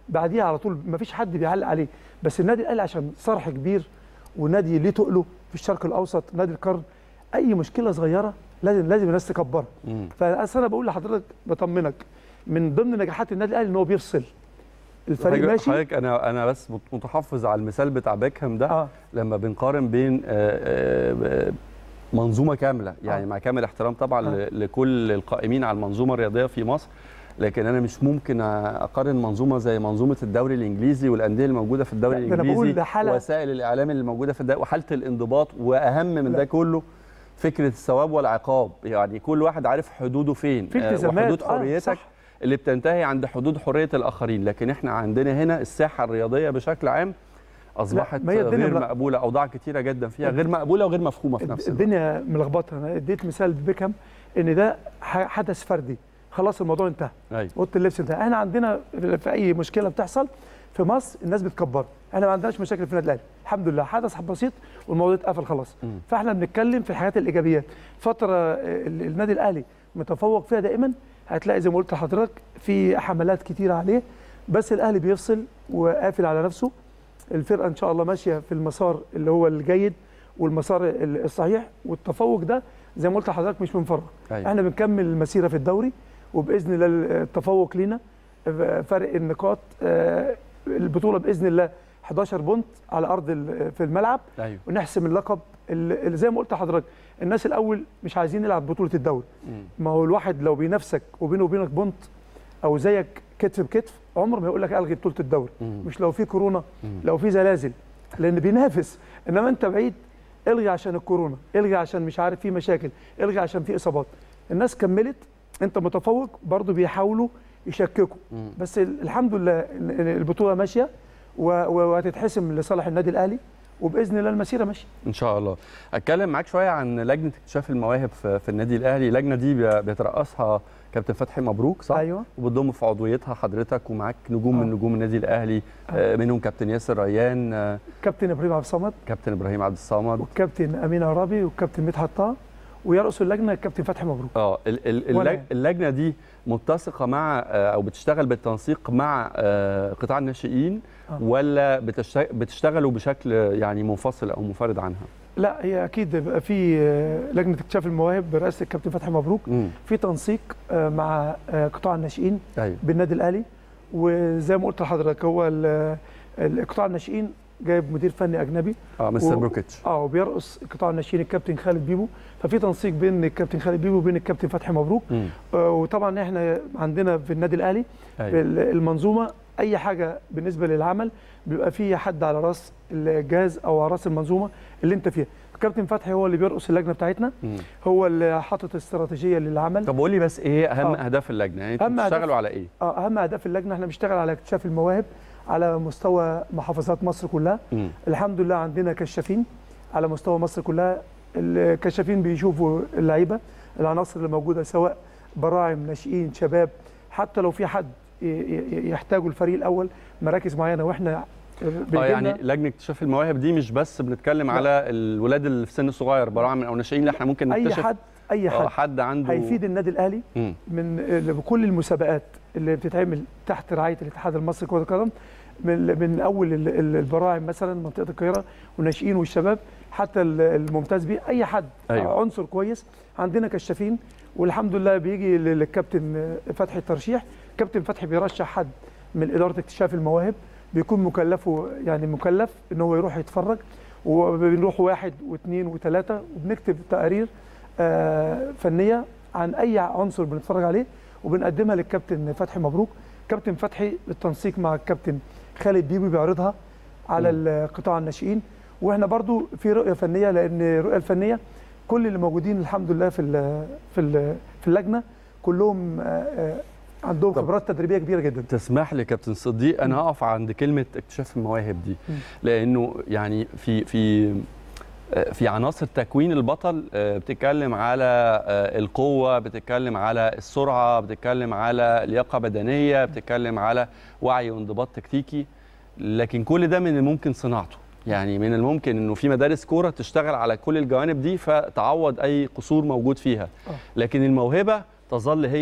Speaker 5: بعديها على طول ما فيش حد بيعلق عليه بس النادي الاهلي عشان صرح كبير ونادي ليه تقله في الشرق الاوسط نادي القرن اي مشكله صغيره لازم لازم الناس تكبرها
Speaker 1: مم.
Speaker 5: فاصل انا بقول لحضرتك بطمنك من ضمن نجاحات النادي الاهلي ان هو بيفصل الفريق
Speaker 1: حضرتك-
Speaker 5: ماشي
Speaker 1: حضرتك انا انا بس مت- متحفظ على المثال بتاع بيكهام ده
Speaker 5: اه
Speaker 1: لما بنقارن بين آه، آه، منظومه كامله يعني
Speaker 5: آه.
Speaker 1: مع كامل احترام طبعا
Speaker 5: آه.
Speaker 1: ل- لكل القائمين على المنظومه الرياضيه في مصر لكن انا مش ممكن اقارن منظومه زي منظومه الدوري الانجليزي والانديه الموجوده في الدوري
Speaker 5: لا، ده أنا بقول
Speaker 1: الانجليزي
Speaker 5: ده حالة-
Speaker 1: وسائل الاعلام اللي موجوده في الدوري وحاله الانضباط واهم من
Speaker 5: لا.
Speaker 1: ده كله فكره الثواب والعقاب يعني كل واحد عارف حدوده فين
Speaker 5: في
Speaker 1: آه،
Speaker 5: التزامات
Speaker 1: وحدود
Speaker 5: آه،
Speaker 1: حريتك
Speaker 5: صح.
Speaker 1: اللي بتنتهي عند حدود حريه الاخرين لكن احنا عندنا هنا الساحه الرياضيه بشكل عام اصبحت
Speaker 5: ما هي الدنيا
Speaker 1: غير
Speaker 5: لا.
Speaker 1: مقبوله اوضاع كتيره جدا فيها غير مقبوله وغير مفهومه في نفس الوقت
Speaker 5: الدنيا ملخبطه انا اديت مثال ببيكهام ان ده ح- حدث فردي خلاص الموضوع انتهى
Speaker 1: ايوه
Speaker 5: اوضه اللبس انتهى احنا عندنا في اي مشكله بتحصل في مصر الناس بتكبر احنا ما عندناش مشاكل في النادي الاهلي الحمد لله حدث بسيط والموضوع اتقفل خلاص
Speaker 1: مم.
Speaker 5: فاحنا بنتكلم في الحاجات الايجابيات فتره ال- النادي الاهلي متفوق فيها دائما هتلاقي زي ما قلت لحضرتك في حملات كتيره عليه بس الاهلي بيفصل وقافل على نفسه الفرقه ان شاء الله ماشيه في المسار اللي هو الجيد والمسار ال- الصحيح والتفوق ده زي ما قلت لحضرتك مش من فراغ
Speaker 1: أيوة.
Speaker 5: احنا بنكمل المسيره في الدوري وباذن الله التفوق لينا فرق النقاط آه، البطوله باذن الله 11 بونت على ارض ال- في الملعب
Speaker 1: ايوه
Speaker 5: ونحسم اللقب ال- ال- زي ما قلت لحضرتك الناس الاول مش عايزين نلعب بطوله الدوري
Speaker 1: مم.
Speaker 5: ما هو الواحد لو بينافسك وبينه وبينك بونت او زيك كتف بكتف عمر ما يقول لك الغي بطوله الدوري
Speaker 1: مم.
Speaker 5: مش لو في كورونا
Speaker 1: مم.
Speaker 5: لو في زلازل لان بينافس انما انت بعيد الغي عشان الكورونا الغي عشان مش عارف في مشاكل الغي عشان في اصابات الناس كملت انت متفوق برضو بيحاولوا يشككوا
Speaker 1: مم.
Speaker 5: بس ال- الحمد لله إن- إن البطوله ماشيه و- و- وهتتحسم لصالح النادي الاهلي وباذن الله المسيره ماشيه
Speaker 1: ان شاء الله اتكلم معاك شويه عن لجنه اكتشاف المواهب في في النادي الاهلي اللجنه دي بي- بيترأسها كابتن فتحي مبروك صح
Speaker 5: ايوه
Speaker 1: وبتضم في عضويتها حضرتك ومعاك نجوم
Speaker 5: آه.
Speaker 1: من نجوم النادي الاهلي آه، منهم كابتن ياسر ريان آه،
Speaker 5: كابتن ابراهيم عبد الصمد
Speaker 1: كابتن ابراهيم عبد الصمد
Speaker 5: والكابتن امين عرابي والكابتن مدحت طه ويرأس اللجنه الكابتن فتحي مبروك
Speaker 1: اه ال- ال-
Speaker 5: ولا
Speaker 1: اللج- اللجنه دي متسقه مع آه، او بتشتغل بالتنسيق مع آه، قطاع الناشئين
Speaker 5: آه.
Speaker 1: ولا بتشت- بتشتغلوا بشكل يعني منفصل او منفرد عنها؟
Speaker 5: لا هي اكيد بيبقى في آه، لجنه اكتشاف المواهب برئاسه الكابتن فتحي مبروك
Speaker 1: امم
Speaker 5: في تنسيق آه، مع آه، قطاع الناشئين
Speaker 1: ايوه
Speaker 5: بالنادي الاهلي وزي ما قلت لحضرتك هو ال- ال- قطاع الناشئين جايب مدير فني اجنبي
Speaker 1: اه مستر
Speaker 5: و-
Speaker 1: بروكيتش
Speaker 5: اه وبيرقص قطاع الناشئين الكابتن خالد بيبو ففي تنسيق بين الكابتن خالد بيبو وبين الكابتن فتحي مبروك
Speaker 1: مم.
Speaker 5: آه، وطبعا احنا عندنا في النادي الاهلي
Speaker 1: ايوه
Speaker 5: ال- المنظومه اي حاجه بالنسبه للعمل بيبقى في حد على راس الجهاز او على راس المنظومه اللي انت فيها الكابتن فتحي هو اللي بيرقص اللجنه بتاعتنا
Speaker 1: مم.
Speaker 5: هو اللي حاطط استراتيجيه للعمل
Speaker 1: طب قول لي بس ايه اهم
Speaker 5: آه.
Speaker 1: اهداف اللجنه يعني انتوا
Speaker 5: أهم أهداف-
Speaker 1: بتشتغلوا على ايه؟
Speaker 5: اه اهم اهداف اللجنه احنا بنشتغل على اكتشاف المواهب على مستوى محافظات مصر كلها
Speaker 1: مم.
Speaker 5: الحمد لله عندنا كشافين على مستوى مصر كلها الكشافين بيشوفوا اللعيبه العناصر اللي موجوده سواء براعم ناشئين شباب حتى لو في حد ي- ي- يحتاجوا الفريق الاول مراكز معينه واحنا
Speaker 1: اه
Speaker 5: بيجيلنا-
Speaker 1: يعني لجنه اكتشاف المواهب دي مش بس بنتكلم
Speaker 5: لا.
Speaker 1: على الولاد اللي في سن صغير براعم او ناشئين لا احنا ممكن
Speaker 5: اي
Speaker 1: نكتشف
Speaker 5: حد اي
Speaker 1: آه،
Speaker 5: حد
Speaker 1: حد عنده
Speaker 5: هيفيد النادي الاهلي
Speaker 1: مم.
Speaker 5: من بكل المسابقات اللي بتتعمل تحت رعايه الاتحاد المصري لكره القدم من من اول ال- ال- البراعم مثلا منطقه القاهره والناشئين والشباب حتى ال- الممتاز بيه اي حد
Speaker 1: أيوة.
Speaker 5: عنصر كويس عندنا كشافين والحمد لله بيجي لل- للكابتن فتحي الترشيح كابتن فتحي بيرشح حد من اداره اكتشاف المواهب بيكون مكلفه يعني مكلف ان هو يروح يتفرج وبنروح واحد واثنين وثلاثه وبنكتب تقارير آه، فنيه عن اي عنصر بنتفرج عليه وبنقدمها للكابتن فتحي مبروك كابتن فتحي بالتنسيق مع الكابتن خالد بيبي بيعرضها على ال- قطاع الناشئين واحنا برضو في رؤيه فنيه لان الرؤيه الفنيه كل اللي موجودين الحمد لله في ال في ال في اللجنه كلهم آه، آه، عندهم
Speaker 1: طب.
Speaker 5: خبرات تدريبيه كبيره جدا
Speaker 1: تسمح لي كابتن صديق انا هقف عند كلمه اكتشاف المواهب دي
Speaker 5: مم.
Speaker 1: لانه يعني في في آه، في عناصر تكوين البطل آه، بتتكلم على آه، القوه بتتكلم على السرعه بتتكلم على لياقه بدنيه بتتكلم على وعي وانضباط تكتيكي لكن كل ده من الممكن صناعته يعني من الممكن انه في مدارس كوره تشتغل على كل الجوانب دي فتعوض اي قصور موجود فيها
Speaker 5: آه.
Speaker 1: لكن الموهبه تظل هي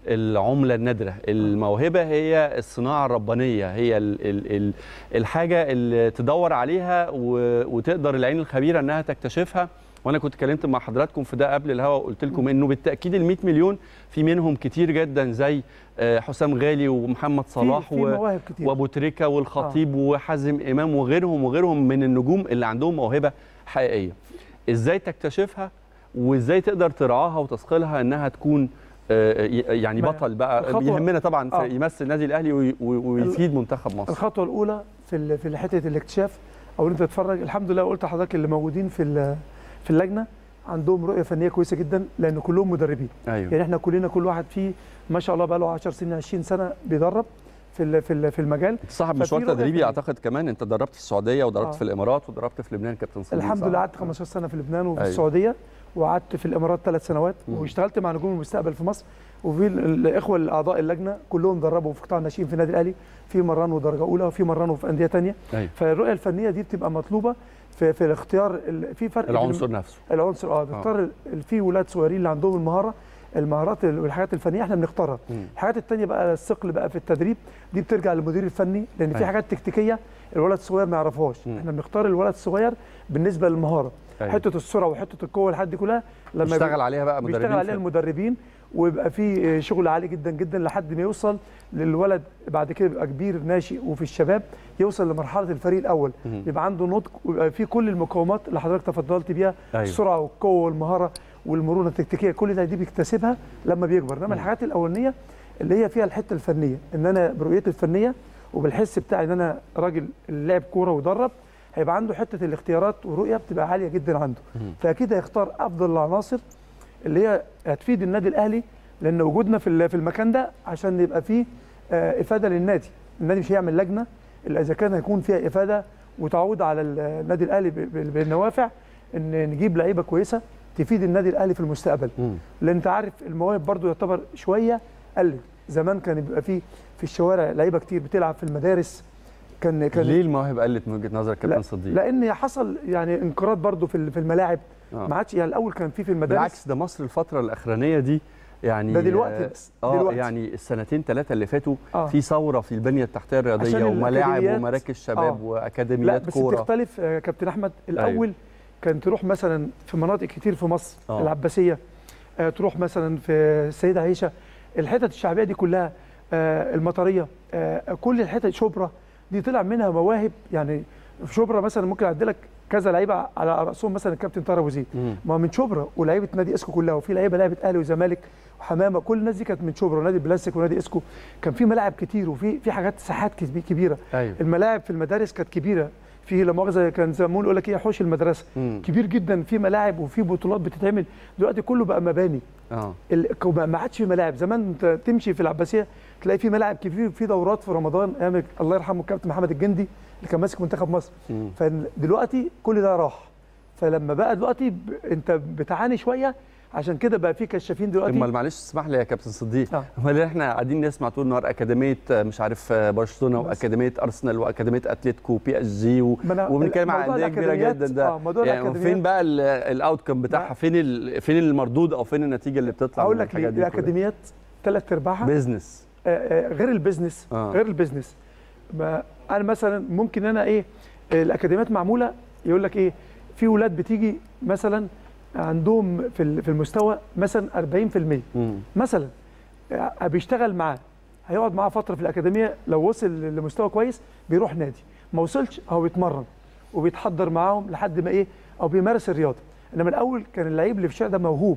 Speaker 1: العمله النادره الموهبه هي الصناعه الربانيه هي ال ال ال الحاجه اللي تدور عليها و- وتقدر العين الخبيره انها تكتشفها وانا كنت اتكلمت مع حضراتكم في ده قبل الهوا وقلت لكم انه بالتاكيد ال 100 مليون في منهم كتير جدا زي آه، حسام غالي ومحمد صلاح
Speaker 5: في, في مواهب كتير
Speaker 1: وابو تريكه والخطيب وحازم امام وغيرهم وغيرهم من النجوم اللي عندهم موهبه حقيقيه ازاي تكتشفها وازاي تقدر ترعاها وتثقلها انها تكون آه، ي- يعني
Speaker 5: ما-
Speaker 1: بطل بقى
Speaker 5: الخطوة-
Speaker 1: يهمنا طبعا في
Speaker 5: آه.
Speaker 1: يمثل النادي الاهلي وي- وي- ويفيد منتخب مصر
Speaker 5: الخطوه الاولى في ال- في حته الاكتشاف او ان انت تتفرج الحمد لله قلت لحضرتك اللي موجودين في ال- في اللجنه عندهم رؤيه فنيه كويسه جدا لان كلهم مدربين
Speaker 1: ايوه
Speaker 5: يعني احنا كلنا كل واحد فيه ما شاء الله بقى له 10 سنين 20 سنه بيدرب في ال- في ال- في المجال
Speaker 1: انت صاحب
Speaker 5: ففي
Speaker 1: مشوار
Speaker 5: رؤية
Speaker 1: تدريبي
Speaker 5: فنية.
Speaker 1: اعتقد كمان انت دربت في السعوديه ودربت
Speaker 5: آه.
Speaker 1: في الامارات ودربت في لبنان كابتن صديق
Speaker 5: الحمد
Speaker 1: صح؟
Speaker 5: لله قعدت 15 سنه في لبنان وفي
Speaker 1: أيوة.
Speaker 5: السعوديه وقعدت في الامارات ثلاث سنوات
Speaker 1: مم.
Speaker 5: واشتغلت مع نجوم المستقبل في مصر وفي ال- الاخوه الاعضاء اللجنه كلهم دربوا في قطاع الناشئين في النادي الاهلي في مرنوا درجه اولى وفي مرنوا في انديه ثانيه
Speaker 1: ايوه
Speaker 5: فالرؤيه الفنيه دي بتبقى مطلوبه في في الاختيار ال- في فرق بين-
Speaker 1: العنصر نفسه
Speaker 5: العنصر اه بنختار ال- في ولاد صغيرين اللي عندهم المهاره المهارات ال- والحاجات الفنيه احنا بنختارها
Speaker 1: مم.
Speaker 5: الحاجات التانية بقى الثقل بقى في التدريب دي بترجع للمدير الفني لان في
Speaker 1: أيوة.
Speaker 5: حاجات تكتيكيه الولد الصغير ما يعرفهاش
Speaker 1: مم.
Speaker 5: احنا بنختار الولد الصغير بالنسبه للمهاره
Speaker 1: أيوة.
Speaker 5: حته السرعه وحته القوه الحاجات دي كلها لما
Speaker 1: بيشتغل
Speaker 5: بي-
Speaker 1: عليها بقى مدربين
Speaker 5: بيشتغل عليها
Speaker 1: في-
Speaker 5: المدربين ويبقى في شغل عالي جدا جدا لحد ما يوصل للولد بعد كده يبقى كبير ناشئ وفي الشباب يوصل لمرحله الفريق الاول
Speaker 1: مم.
Speaker 5: يبقى عنده نضج ويبقى في كل المقومات اللي حضرتك تفضلت بيها
Speaker 1: أيوة.
Speaker 5: السرعه والقوه والمهاره والمرونه التكتيكيه كل ده دي بيكتسبها لما بيكبر انما الحاجات الاولانيه اللي هي فيها الحته الفنيه ان انا برؤيتي الفنيه وبالحس بتاعي ان انا راجل لاعب كوره ويدرب هيبقى عنده حته الاختيارات والرؤيه بتبقى عاليه جدا عنده
Speaker 1: مم.
Speaker 5: فاكيد هيختار افضل العناصر اللي هي هتفيد النادي الاهلي لان وجودنا في ال- في المكان ده عشان يبقى فيه آه، افاده للنادي النادي مش هيعمل لجنه الا اذا كان هيكون فيها افاده وتعود على النادي الاهلي ب- ب- بالنوافع ان نجيب لعيبه كويسه تفيد النادي الاهلي في المستقبل
Speaker 1: مم.
Speaker 5: لان انت عارف المواهب برضو يعتبر شويه قلت زمان كان بيبقى فيه في الشوارع لعيبه كتير بتلعب في المدارس كان كان
Speaker 1: ليه المواهب قلت من وجهه نظرك كابتن صديق؟
Speaker 5: لان حصل يعني انقراض برضو في ال- في الملاعب
Speaker 1: آه.
Speaker 5: ما عادش يعني الاول كان في في المدارس
Speaker 1: بالعكس ده مصر الفترة الأخرانية دي يعني
Speaker 5: ده دلوقتي بس،
Speaker 1: اه
Speaker 5: دلوقتي.
Speaker 1: يعني السنتين ثلاثة اللي فاتوا
Speaker 5: آه.
Speaker 1: في ثورة في البنية التحتية
Speaker 5: عشان
Speaker 1: الرياضية وملاعب
Speaker 5: الأكاديميات-
Speaker 1: ومراكز شباب
Speaker 5: آه. لا
Speaker 1: وأكاديميات
Speaker 5: بس
Speaker 1: كورة
Speaker 5: بتختلف آه، كابتن احمد الاول كان تروح مثلا في مناطق كتير في مصر
Speaker 1: آه.
Speaker 5: العباسيه آه، تروح مثلا في السيده عائشه الحتت الشعبيه دي كلها آه، المطريه آه، كل الحتت شبرا دي طلع منها مواهب يعني في شبرا مثلا ممكن اعد لك كذا لعيبه على راسهم مثلا الكابتن طارق أبو زيد
Speaker 1: مم.
Speaker 5: ما هو من شبرا ولعيبه نادي اسكو كلها وفي لعيبه لعبت اهلي وزمالك وحمامه كل الناس دي كانت من شبرا ونادي بلاستيك ونادي اسكو كان في ملاعب كتير وفي في حاجات ساحات كبي- كبيره
Speaker 1: أيوه
Speaker 5: الملاعب في المدارس كانت كبيره في لا مؤاخذه كان زمان يقول لك ايه حوش المدرسه
Speaker 1: مم.
Speaker 5: كبير جدا في ملاعب وفي بطولات بتتعمل دلوقتي كله بقى مباني
Speaker 1: اه
Speaker 5: ال- ما ما عادش في ملاعب زمان انت تمشي في العباسيه تلاقي في ملاعب كبير في دورات في رمضان ايام الله يرحمه الكابتن محمد الجندي اللي كان ماسك منتخب مصر
Speaker 1: مم.
Speaker 5: فدلوقتي كل ده راح فلما بقى دلوقتي ب... انت بتعاني شويه عشان كده بقى في كشافين دلوقتي
Speaker 1: امال معلش اسمح لي يا كابتن صديق
Speaker 5: آه.
Speaker 1: امال احنا قاعدين نسمع طول النهار اكاديميه آه، مش عارف آه، برشلونه
Speaker 5: بس.
Speaker 1: واكاديميه ارسنال واكاديميه اتلتيكو بي اس جي و...
Speaker 5: ما أنا-
Speaker 1: وبنتكلم عن
Speaker 5: موضوع
Speaker 1: انديه كبيره
Speaker 5: الأكاديميات-
Speaker 1: جدا ده
Speaker 5: آه، موضوع
Speaker 1: يعني
Speaker 5: الأكاديميات-
Speaker 1: فين بقى الاوت كم بتاعها
Speaker 5: ما-
Speaker 1: فين ال... فين المردود او فين النتيجه اللي بتطلع
Speaker 5: اقول
Speaker 1: من
Speaker 5: لك ليه
Speaker 1: الحاجات دي كلها؟
Speaker 5: الاكاديميات ثلاث ارباعها
Speaker 1: بيزنس
Speaker 5: آه، آه، غير البيزنس
Speaker 1: آه.
Speaker 5: غير البيزنس ما انا مثلا ممكن انا ايه آه، الاكاديميات معموله يقول لك ايه في ولاد بتيجي مثلا عندهم في ال- في المستوى مثلا 40%
Speaker 1: مم.
Speaker 5: مثلا آه، بيشتغل معاه هيقعد معاه فتره في الاكاديميه لو وصل لمستوى كويس بيروح نادي ما وصلش هو بيتمرن وبيتحضر معاهم لحد ما ايه او بيمارس الرياضه انما الاول كان اللعيب اللي في الشارع ده موهوب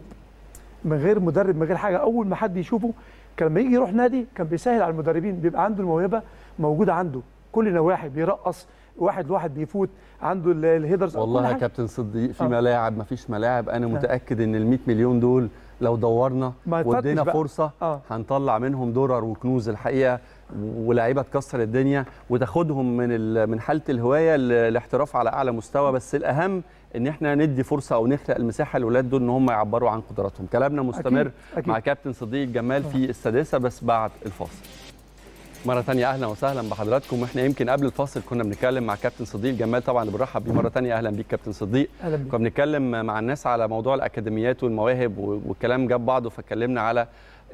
Speaker 5: من غير مدرب من غير حاجه اول ما حد يشوفه كان لما يجي يروح نادي كان بيسهل على المدربين بيبقى عنده الموهبه موجوده عنده كل نواحي بيرقص واحد لواحد بيفوت عنده ال- الهيدرز
Speaker 1: والله
Speaker 5: كل
Speaker 1: يا
Speaker 5: حاجة.
Speaker 1: كابتن صديق في
Speaker 5: آه.
Speaker 1: ملاعب ما فيش ملاعب انا متاكد ان ال 100 مليون دول لو دورنا
Speaker 5: ما تفتش
Speaker 1: وادينا
Speaker 5: بقى.
Speaker 1: فرصه
Speaker 5: اه
Speaker 1: هنطلع منهم درر وكنوز الحقيقه ولاعيبه تكسر الدنيا وتاخدهم من ال- من حاله الهوايه للاحتراف على اعلى مستوى بس الاهم ان احنا ندي فرصه او نخلق المساحه للاولاد دول ان هم يعبروا عن قدراتهم كلامنا مستمر
Speaker 5: أكيد. أكيد.
Speaker 1: مع كابتن صديق جمال في السادسه بس بعد الفاصل مرة تانية أهلا وسهلا بحضراتكم احنا يمكن قبل الفاصل كنا بنتكلم مع كابتن صديق جمال طبعا اللي بنرحب بيه مرة تانية أهلا بيك كابتن صديق
Speaker 5: اهلا بيك
Speaker 1: كنا بنتكلم مع الناس على موضوع الاكاديميات والمواهب و- والكلام جاب بعضه فاتكلمنا على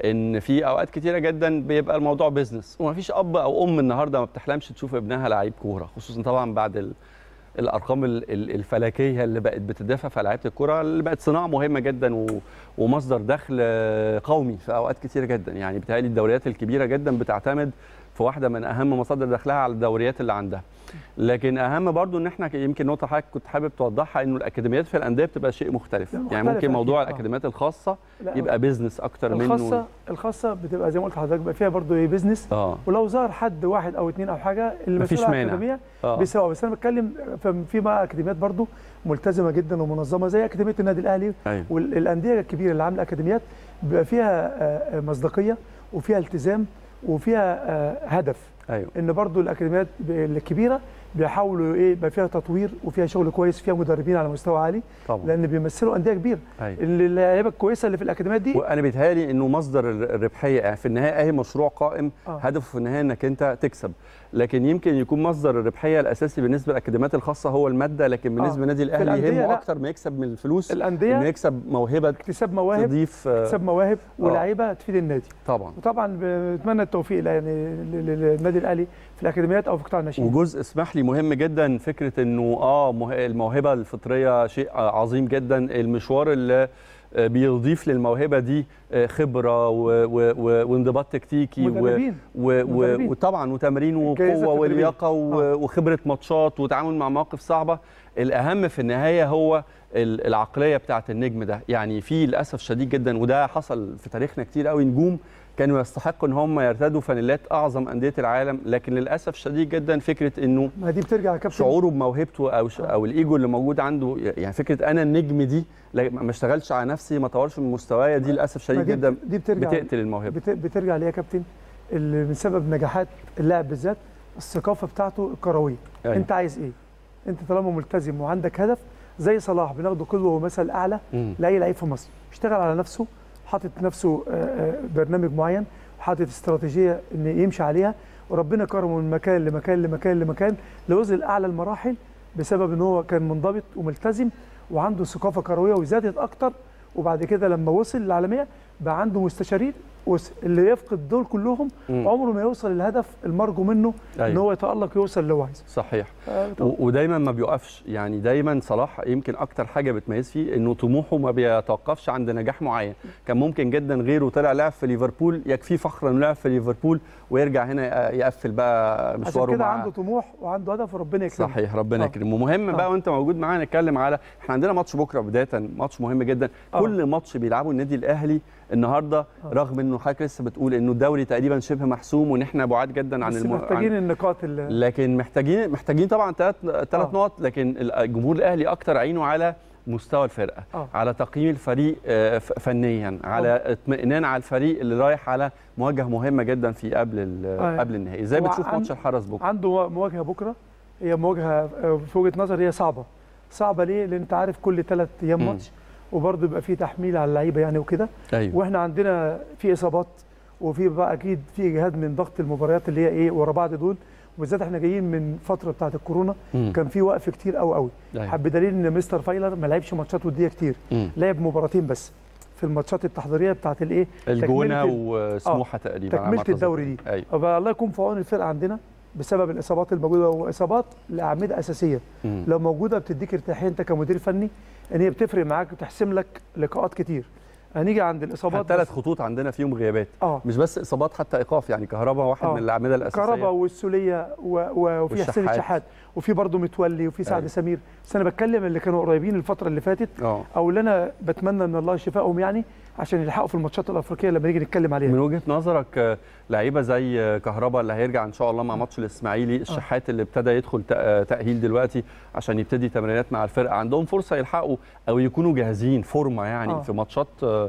Speaker 1: ان في اوقات كتيره جدا بيبقى الموضوع بيزنس ومفيش اب او ام النهارده ما بتحلمش تشوف ابنها لعيب كوره خصوصا طبعا بعد ال... الارقام ال- ال- الفلكيه اللي بقت بتدافع في لعيبه الكوره اللي بقت صناعه مهمه جدا و... ومصدر دخل آه، قومي في اوقات كتيره جدا يعني بتهيألي الدوريات الكبيره جدا بتعتمد في واحده من اهم مصادر دخلها على الدوريات اللي عندها لكن اهم برضو ان احنا يمكن نقطه حضرتك كنت حابب توضحها انه الاكاديميات في الانديه بتبقى شيء مختلف
Speaker 5: لا،
Speaker 1: يعني
Speaker 5: مختلفة
Speaker 1: ممكن موضوع
Speaker 5: أكيد، آه.
Speaker 1: الاكاديميات الخاصه
Speaker 5: لا،
Speaker 1: يبقى بيزنس اكتر منه
Speaker 5: الخاصه الخاصه بتبقى زي ما قلت لحضرتك بقى فيها برضه ايه بيزنس
Speaker 1: اه
Speaker 5: ولو ظهر حد واحد او اثنين او حاجه اللي
Speaker 1: مفيش
Speaker 5: مسؤول عن
Speaker 1: مانع.
Speaker 5: الاكاديميه
Speaker 1: اه
Speaker 5: بيساوي بس انا بتكلم في- في بقى اكاديميات برضه ملتزمه جدا ومنظمه زي اكاديميه النادي الاهلي
Speaker 1: ايوه
Speaker 5: والانديه الكبيره اللي عامله اكاديميات بيبقى فيها آه، آه، مصداقيه وفيها التزام وفيها آه، هدف
Speaker 1: ايوه
Speaker 5: ان برضو الاكاديميات ب- الكبيره بيحاولوا ايه يبقى فيها تطوير وفيها شغل كويس فيها مدربين على مستوى عالي
Speaker 1: طبعا
Speaker 5: لان بيمثلوا انديه كبيره
Speaker 1: ايوه
Speaker 5: اللي- اللعيبه الكويسه اللي في الاكاديميات دي
Speaker 1: وانا بيتهيألي انه مصدر الر- الربحيه يعني في النهايه اهي مشروع قائم
Speaker 5: آه.
Speaker 1: هدفه في النهايه انك انت تكسب لكن يمكن يكون مصدر الربحيه الاساسي بالنسبه للاكاديميات الخاصه هو الماده لكن بالنسبه للنادي الاهلي
Speaker 5: الأندية
Speaker 1: يهمه
Speaker 5: لا.
Speaker 1: اكتر ما يكسب من الفلوس انه
Speaker 5: الانديه
Speaker 1: يكسب موهبه
Speaker 5: اكتساب مواهب
Speaker 1: تضيف آه،
Speaker 5: اكتساب مواهب ولاعيبه تفيد النادي
Speaker 1: طبعا
Speaker 5: وطبعا بنتمنى التوفيق يعني ل- ل- للنادي الاهلي في الاكاديميات او في قطاع الناشئين
Speaker 1: وجزء اسمح لي مهم جدا فكره انه اه مه- الموهبه الفطريه شيء آه، عظيم جدا المشوار اللي آه، بيضيف للموهبه دي آه، خبره و- و- و- وانضباط تكتيكي و-
Speaker 5: مدربين
Speaker 1: و- و-
Speaker 5: مدربين.
Speaker 1: وطبعا وتمرين
Speaker 5: الجائزة
Speaker 1: وقوه
Speaker 5: التدريبية.
Speaker 1: ولياقه و-
Speaker 5: آه.
Speaker 1: وخبره ماتشات وتعامل مع مواقف صعبه الاهم في النهايه هو ال- العقليه بتاعه النجم ده يعني في للاسف شديد جدا وده حصل في تاريخنا كتير قوي نجوم كانوا يستحقوا ان هم يرتدوا فانيلات اعظم انديه العالم لكن للاسف شديد جدا فكره انه
Speaker 5: ما دي بترجع يا كابتن
Speaker 1: شعوره بموهبته او ش... او الايجو اللي موجود عنده يعني فكره انا النجم دي لا- ما اشتغلش على نفسي ما طورش من مستوايا دي للاسف
Speaker 5: ما
Speaker 1: شديد
Speaker 5: دي
Speaker 1: جدا
Speaker 5: دي بترجع
Speaker 1: بتقتل الموهبه
Speaker 5: بت- بترجع ليه يا كابتن اللي من سبب نجاحات اللاعب بالذات الثقافه بتاعته الكرويه
Speaker 1: أيوة.
Speaker 5: انت عايز ايه انت طالما ملتزم وعندك هدف زي صلاح بناخده قدوه ومثل اعلى
Speaker 1: مم.
Speaker 5: لاي لعيب في مصر اشتغل على نفسه حاطط نفسه آه، آه، برنامج معين حاطط استراتيجيه ان يمشي عليها وربنا كرمه من مكان لمكان لمكان لمكان لوصل لاعلى المراحل بسبب ان هو كان منضبط وملتزم وعنده ثقافه كرويه وزادت اكتر وبعد كده لما وصل للعالميه بقى عنده مستشارين وس- اللي يفقد دول كلهم
Speaker 1: مم.
Speaker 5: عمره ما يوصل للهدف المرجو منه ان
Speaker 1: أيوة.
Speaker 5: هو يتالق يوصل اللي هو عايزه
Speaker 1: صحيح
Speaker 5: آه،
Speaker 1: و- ودايما ما بيقفش يعني دايما صلاح يمكن اكتر حاجه بتميز فيه انه طموحه ما بيتوقفش عند نجاح معين كان ممكن جدا غيره طلع لعب في ليفربول يكفيه فخر انه لعب في ليفربول ويرجع هنا يقفل بقى
Speaker 5: عشان
Speaker 1: مشواره
Speaker 5: كده
Speaker 1: مع
Speaker 5: عنده طموح وعنده هدف وربنا يكرمه
Speaker 1: صحيح ربنا
Speaker 5: آه.
Speaker 1: يكرمه ومهم
Speaker 5: آه.
Speaker 1: بقى وانت موجود معانا نتكلم على احنا عندنا ماتش بكره بدايه ماتش مهم جدا
Speaker 5: آه.
Speaker 1: كل ماتش بيلعبه النادي الاهلي النهارده
Speaker 5: آه.
Speaker 1: رغم انه حضرتك لسه بتقول انه الدوري تقريبا شبه محسوم وان احنا بعاد جدا عن
Speaker 5: بس
Speaker 1: الم...
Speaker 5: محتاجين
Speaker 1: عن...
Speaker 5: النقاط اللي
Speaker 1: لكن محتاجين محتاجين طبعا ثلاث ثلاث
Speaker 5: آه.
Speaker 1: نقط لكن الجمهور الاهلي اكتر عينه على مستوى الفرقه
Speaker 5: آه.
Speaker 1: على تقييم الفريق آه، ف- فنيا على اطمئنان على الفريق اللي رايح على مواجهه مهمه جدا في قبل ال-
Speaker 5: آه.
Speaker 1: قبل النهائي ازاي
Speaker 5: هو
Speaker 1: بتشوف
Speaker 5: عن-
Speaker 1: ماتش الحرس بكره
Speaker 5: عنده مواجهه بكره هي مواجهه آه، في وجهه نظري هي صعبه صعبه ليه لان انت عارف كل ثلاث ايام
Speaker 1: مم.
Speaker 5: ماتش وبرضه يبقى في تحميل على اللعيبه يعني وكده
Speaker 1: ايوه
Speaker 5: واحنا عندنا في اصابات وفي بقى اكيد في اجهاد من ضغط المباريات اللي هي ايه ورا بعض دول وبالذات احنا جايين من فتره بتاعه الكورونا
Speaker 1: مم.
Speaker 5: كان في وقف كتير قوي قوي
Speaker 1: أيوة.
Speaker 5: حب دليل ان مستر فايلر ما لعبش ماتشات وديه كتير
Speaker 1: مم.
Speaker 5: لعب مباراتين بس في الماتشات التحضيريه بتاعه الايه
Speaker 1: الجونه
Speaker 5: تكملة ال-
Speaker 1: وسموحه تقريبا على ما
Speaker 5: تكمله
Speaker 1: أتذكر.
Speaker 5: الدوري دي
Speaker 1: ايوه
Speaker 5: فبقى الله يكون في عون الفرقه عندنا بسبب الاصابات الموجوده واصابات لاعمده اساسيه
Speaker 1: مم.
Speaker 5: لو موجوده بتديك ارتياحيه انت كمدير فني ان هي بتفرق معاك وتحسم لك لقاءات كتير هنيجي عند الاصابات
Speaker 1: ثلاث
Speaker 5: بس-
Speaker 1: خطوط عندنا فيهم غيابات
Speaker 5: اه
Speaker 1: مش بس اصابات حتى ايقاف يعني كهربا واحد
Speaker 5: آه.
Speaker 1: من الاعمده الاساسيه
Speaker 5: كهربا والسوليه و... و... وفي حسين
Speaker 1: والشحات.
Speaker 5: الشحات وفي برضه متولي وفي سعد
Speaker 1: أيوة.
Speaker 5: سمير بس انا بتكلم اللي كانوا قريبين الفتره اللي فاتت
Speaker 1: اه
Speaker 5: او اللي انا بتمنى من الله شفائهم يعني عشان يلحقوا في الماتشات الافريقيه لما نيجي نتكلم عليها
Speaker 1: من وجهه نظرك آه، لعيبه زي آه، كهربا اللي هيرجع ان شاء الله مع ماتش الاسماعيلي الشحات اللي ابتدى يدخل تأ- آه، تاهيل دلوقتي عشان يبتدي تمرينات مع الفرقه عندهم فرصه يلحقوا او يكونوا جاهزين فورمه يعني
Speaker 5: آه.
Speaker 1: في ماتشات آه،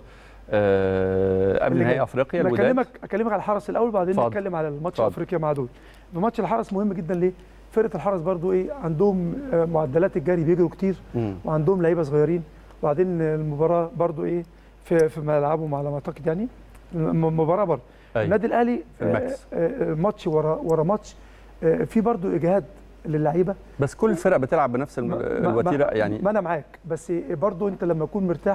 Speaker 1: آه، قبل
Speaker 5: اللي
Speaker 1: نهائي
Speaker 5: جاي.
Speaker 1: افريقيا
Speaker 5: انا
Speaker 1: الوداد
Speaker 5: اكلمك اكلمك على الحرس الاول بعدين
Speaker 1: اتفضل.
Speaker 5: نتكلم على الماتش
Speaker 1: اتفضل.
Speaker 5: افريقيا مع دول في ماتش الحرس مهم جدا ليه فرقه الحرس برضو ايه عندهم آه، معدلات الجري بيجروا كتير
Speaker 1: مم.
Speaker 5: وعندهم لعيبه صغيرين وبعدين المباراه برضو ايه في في ملعبهم على ما اعتقد يعني الم- المباراه برضو
Speaker 1: أيوة.
Speaker 5: النادي الاهلي
Speaker 1: في الماكس.
Speaker 5: آه، آه، ماتش ورا ورا ماتش آه، في برضو اجهاد للعيبه
Speaker 1: بس كل الفرق بتلعب بنفس الم-
Speaker 5: ما- ما-
Speaker 1: الوتيره
Speaker 5: ما-
Speaker 1: يعني
Speaker 5: ما انا معاك بس برضو انت لما تكون مرتاح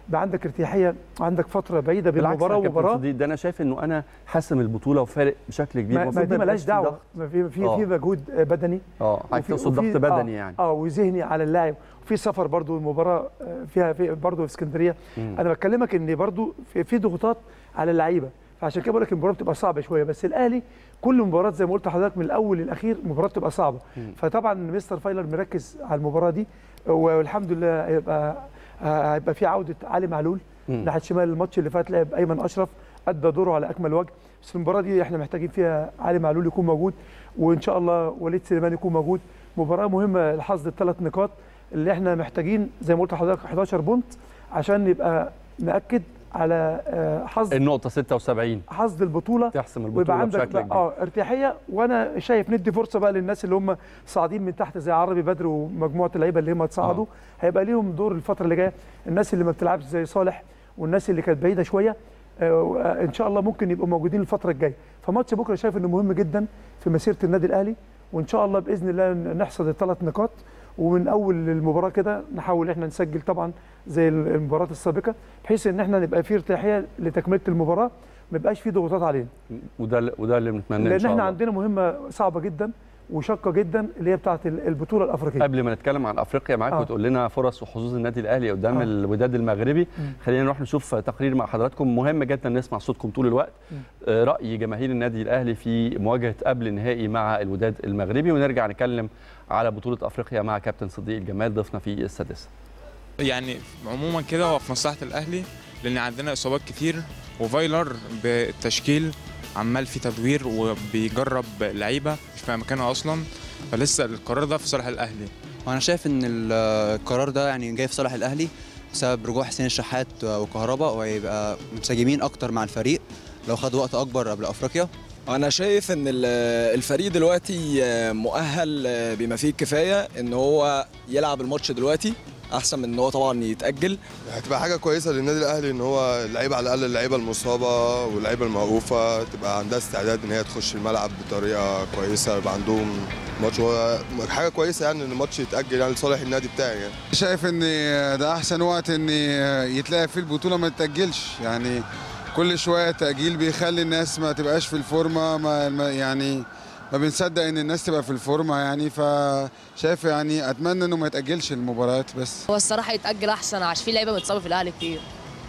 Speaker 5: بقى عندك ارتياحيه عندك فتره بعيده بين
Speaker 1: بالعكس
Speaker 5: مباراه
Speaker 1: يا كابتن
Speaker 5: ومباراه
Speaker 1: صديق، ده انا شايف انه انا حاسم البطوله وفارق بشكل كبير
Speaker 5: ما, ما
Speaker 1: المفروض
Speaker 5: دي
Speaker 1: يبقاش
Speaker 5: ملهاش
Speaker 1: في
Speaker 5: دعوه
Speaker 1: ضغط.
Speaker 5: ما في في
Speaker 1: آه.
Speaker 5: في مجهود بدني
Speaker 1: اه عايز
Speaker 5: وفي-
Speaker 1: تقصد
Speaker 5: وفي-
Speaker 1: ضغط
Speaker 5: آه
Speaker 1: بدني يعني
Speaker 5: اه وذهني على اللاعب وفي سفر برضو المباراه آه، فيها في برضو في اسكندريه
Speaker 1: مم.
Speaker 5: انا بكلمك ان برضو في, في ضغوطات على اللعيبه فعشان كده بقول لك المباراه بتبقى صعبه شويه بس الاهلي كل مباراه زي ما قلت لحضرتك من الاول للاخير مباراه بتبقى صعبه
Speaker 1: مم.
Speaker 5: فطبعا مستر فايلر مركز على المباراه دي والحمد لله هيبقى آه، هيبقى في عوده علي معلول
Speaker 1: مم.
Speaker 5: ناحيه شمال الماتش اللي فات لعب ايمن اشرف ادى دوره على اكمل وجه بس المباراه دي احنا محتاجين فيها علي معلول يكون موجود وان شاء الله وليد سليمان يكون موجود مباراه مهمه لحصد الثلاث نقاط اللي احنا محتاجين زي ما قلت لحضرتك 11 بونت عشان نبقى ناكد على آه، حظ
Speaker 1: النقطه 76
Speaker 5: حظ البطوله
Speaker 1: تحسم
Speaker 5: ويبقى
Speaker 1: البطوله
Speaker 5: عندك
Speaker 1: بشكل
Speaker 5: بقى
Speaker 1: كبير
Speaker 5: اه ارتياحيه وانا شايف ندي فرصه بقى للناس اللي هم صاعدين من تحت زي عربي بدر ومجموعه اللعيبه اللي هم اتصعدوا هيبقى ليهم دور الفتره اللي جايه الناس اللي ما بتلعبش زي صالح والناس اللي كانت بعيده شويه آه، آه، ان شاء الله ممكن يبقوا موجودين الفتره الجايه فماتش بكره شايف انه مهم جدا في مسيره النادي الاهلي وان شاء الله باذن الله نحصد الثلاث نقاط ومن اول المباراه كده نحاول احنا نسجل طبعا زي المباراه السابقه بحيث ان احنا نبقى في ارتياحيه لتكمله المباراه ما يبقاش في ضغوطات علينا
Speaker 1: وده وده اللي بنتمناه ان
Speaker 5: لان
Speaker 1: شاء
Speaker 5: احنا
Speaker 1: الله
Speaker 5: عندنا مهمه صعبه جدا وشاقه جدا اللي هي بتاعه البطوله الافريقيه
Speaker 1: قبل ما نتكلم عن افريقيا معاك
Speaker 5: آه.
Speaker 1: وتقول لنا فرص وحظوظ النادي الاهلي قدام
Speaker 5: آه.
Speaker 1: الوداد المغربي خلينا نروح نشوف تقرير مع حضراتكم مهم جدا نسمع صوتكم طول الوقت آه، راي جماهير النادي الاهلي في مواجهه قبل النهائي مع الوداد المغربي ونرجع نتكلم على بطوله افريقيا مع كابتن صديق الجمال ضيفنا في السادسه
Speaker 6: يعني عموما كده هو في مصلحه الاهلي لان عندنا اصابات كتير وفايلر بالتشكيل عمال في تدوير وبيجرب لعيبه مش في مكانها اصلا فلسه القرار ده في صالح الاهلي
Speaker 7: وانا شايف ان ال- القرار ده يعني جاي في صالح الاهلي بسبب رجوع حسين الشحات وكهربا وهيبقى منسجمين اكتر مع الفريق لو خدوا وقت اكبر قبل افريقيا
Speaker 8: انا شايف ان ال- الفريق دلوقتي مؤهل بما فيه الكفايه ان هو يلعب الماتش دلوقتي احسن من ان هو طبعا يتاجل
Speaker 9: هتبقى حاجه كويسه للنادي الاهلي ان هو اللعيبه على الاقل اللعيبه المصابه واللعيبه الموقوفه تبقى عندها استعداد ان هي تخش الملعب بطريقه كويسه يبقى عندهم ماتش هو حاجه كويسه يعني ان الماتش يتاجل يعني لصالح النادي بتاعي يعني
Speaker 10: شايف ان ده احسن وقت ان يتلعب فيه البطوله ما تتاجلش يعني كل شويه تاجيل بيخلي الناس ما تبقاش في الفورمه ما ما- يعني ما بنصدق ان الناس تبقى في الفورمه يعني فشايف يعني اتمنى انه ما يتاجلش المباريات بس
Speaker 11: هو الصراحه يتاجل احسن عشان في لعيبه متصابه في الاهلي كتير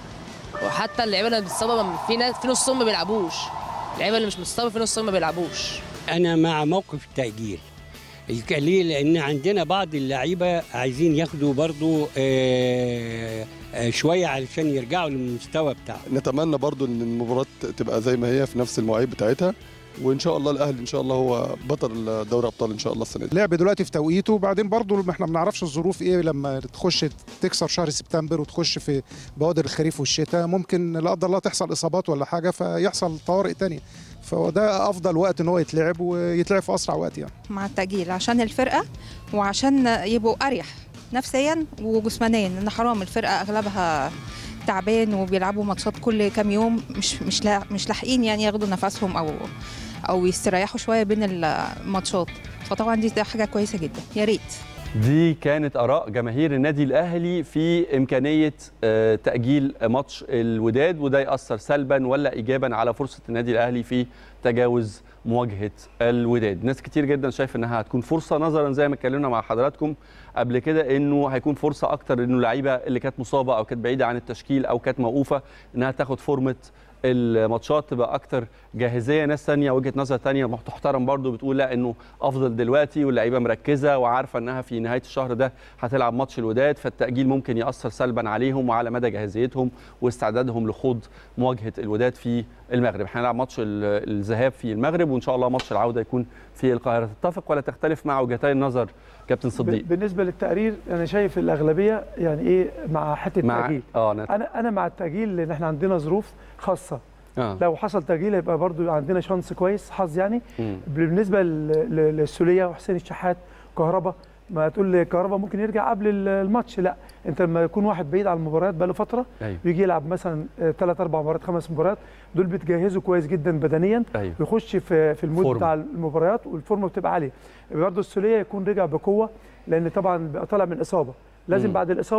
Speaker 11: وحتى اللعيبه اللي متصابه في ناس في نصهم ما بيلعبوش اللعيبه اللي مش متصابه في نصهم ما بيلعبوش
Speaker 12: انا مع موقف التاجيل الك- ليه لان عندنا بعض اللعيبه عايزين ياخدوا برضو آه، آه، شويه علشان يرجعوا للمستوى بتاعهم
Speaker 9: نتمنى برضو ان المباراه تبقى زي ما هي في نفس المواعيد بتاعتها وان شاء الله الاهلي ان شاء الله هو بطل دوري ابطال ان شاء الله السنه دي
Speaker 13: لعب دلوقتي في توقيته وبعدين برضو ما احنا ما بنعرفش الظروف ايه لما تخش تكسر شهر سبتمبر وتخش في بوادر الخريف والشتاء ممكن لا قدر الله تحصل اصابات ولا حاجه فيحصل طوارئ تانية فهو ده افضل وقت ان هو يتلعب ويتلعب في اسرع وقت يعني
Speaker 14: مع التأجيل عشان الفرقة وعشان يبقوا أريح نفسيا وجسمانيا لأن حرام الفرقة أغلبها تعبان وبيلعبوا ماتشات كل كام يوم مش مش لا مش لاحقين يعني ياخدوا نفسهم أو أو يستريحوا شوية بين الماتشات فطبعا دي حاجة كويسة جدا يا ريت
Speaker 1: دي كانت اراء جماهير النادي الاهلي في امكانيه آه، تاجيل ماتش الوداد وده ياثر سلبا ولا ايجابا على فرصه النادي الاهلي في تجاوز مواجهه الوداد ناس كتير جدا شايف انها هتكون فرصه نظرا زي ما اتكلمنا مع حضراتكم قبل كده انه هيكون فرصه اكتر انه اللعيبه اللي كانت مصابه او كانت بعيده عن التشكيل او كانت موقوفه انها تاخد فورمه الماتشات تبقى اكتر جاهزيه ناس ثانيه وجهه نظر ثانيه تحترم برضو بتقول لا انه افضل دلوقتي واللعيبه مركزه وعارفه انها في نهايه الشهر ده هتلعب ماتش الوداد فالتاجيل ممكن ياثر سلبا عليهم وعلى مدى جاهزيتهم واستعدادهم لخوض مواجهه الوداد في المغرب هنلعب ماتش ال- الذهاب في المغرب وان شاء الله ماتش العوده يكون في القاهره تتفق ولا تختلف مع وجهتي النظر كابتن صديق
Speaker 5: ب- بالنسبه للتقرير انا شايف الاغلبيه يعني ايه مع حته
Speaker 1: مع
Speaker 5: التاجيل
Speaker 1: اه نت...
Speaker 5: انا انا مع التاجيل لان احنا عندنا ظروف خاصه
Speaker 1: آه.
Speaker 5: لو حصل تاجيل هيبقى برضو عندنا شانس كويس حظ يعني
Speaker 1: مم.
Speaker 5: بالنسبه لل- لل- للسوليه وحسين الشحات كهربا ما تقول لي كهربا ممكن يرجع قبل ال- الماتش لا انت لما يكون واحد بعيد عن المباريات بقاله فتره
Speaker 1: أيوة.
Speaker 5: ويجي يلعب مثلا ثلاث اربع مباريات خمس مباريات دول بتجهزه كويس جدا بدنيا
Speaker 1: أيوة.
Speaker 5: ويخش في في المود
Speaker 1: فورمة.
Speaker 5: بتاع المباريات والفورمه بتبقى عاليه برضه السوليه يكون رجع بقوه لان طبعا بقى طالع من اصابه لازم
Speaker 1: مم.
Speaker 5: بعد الاصابه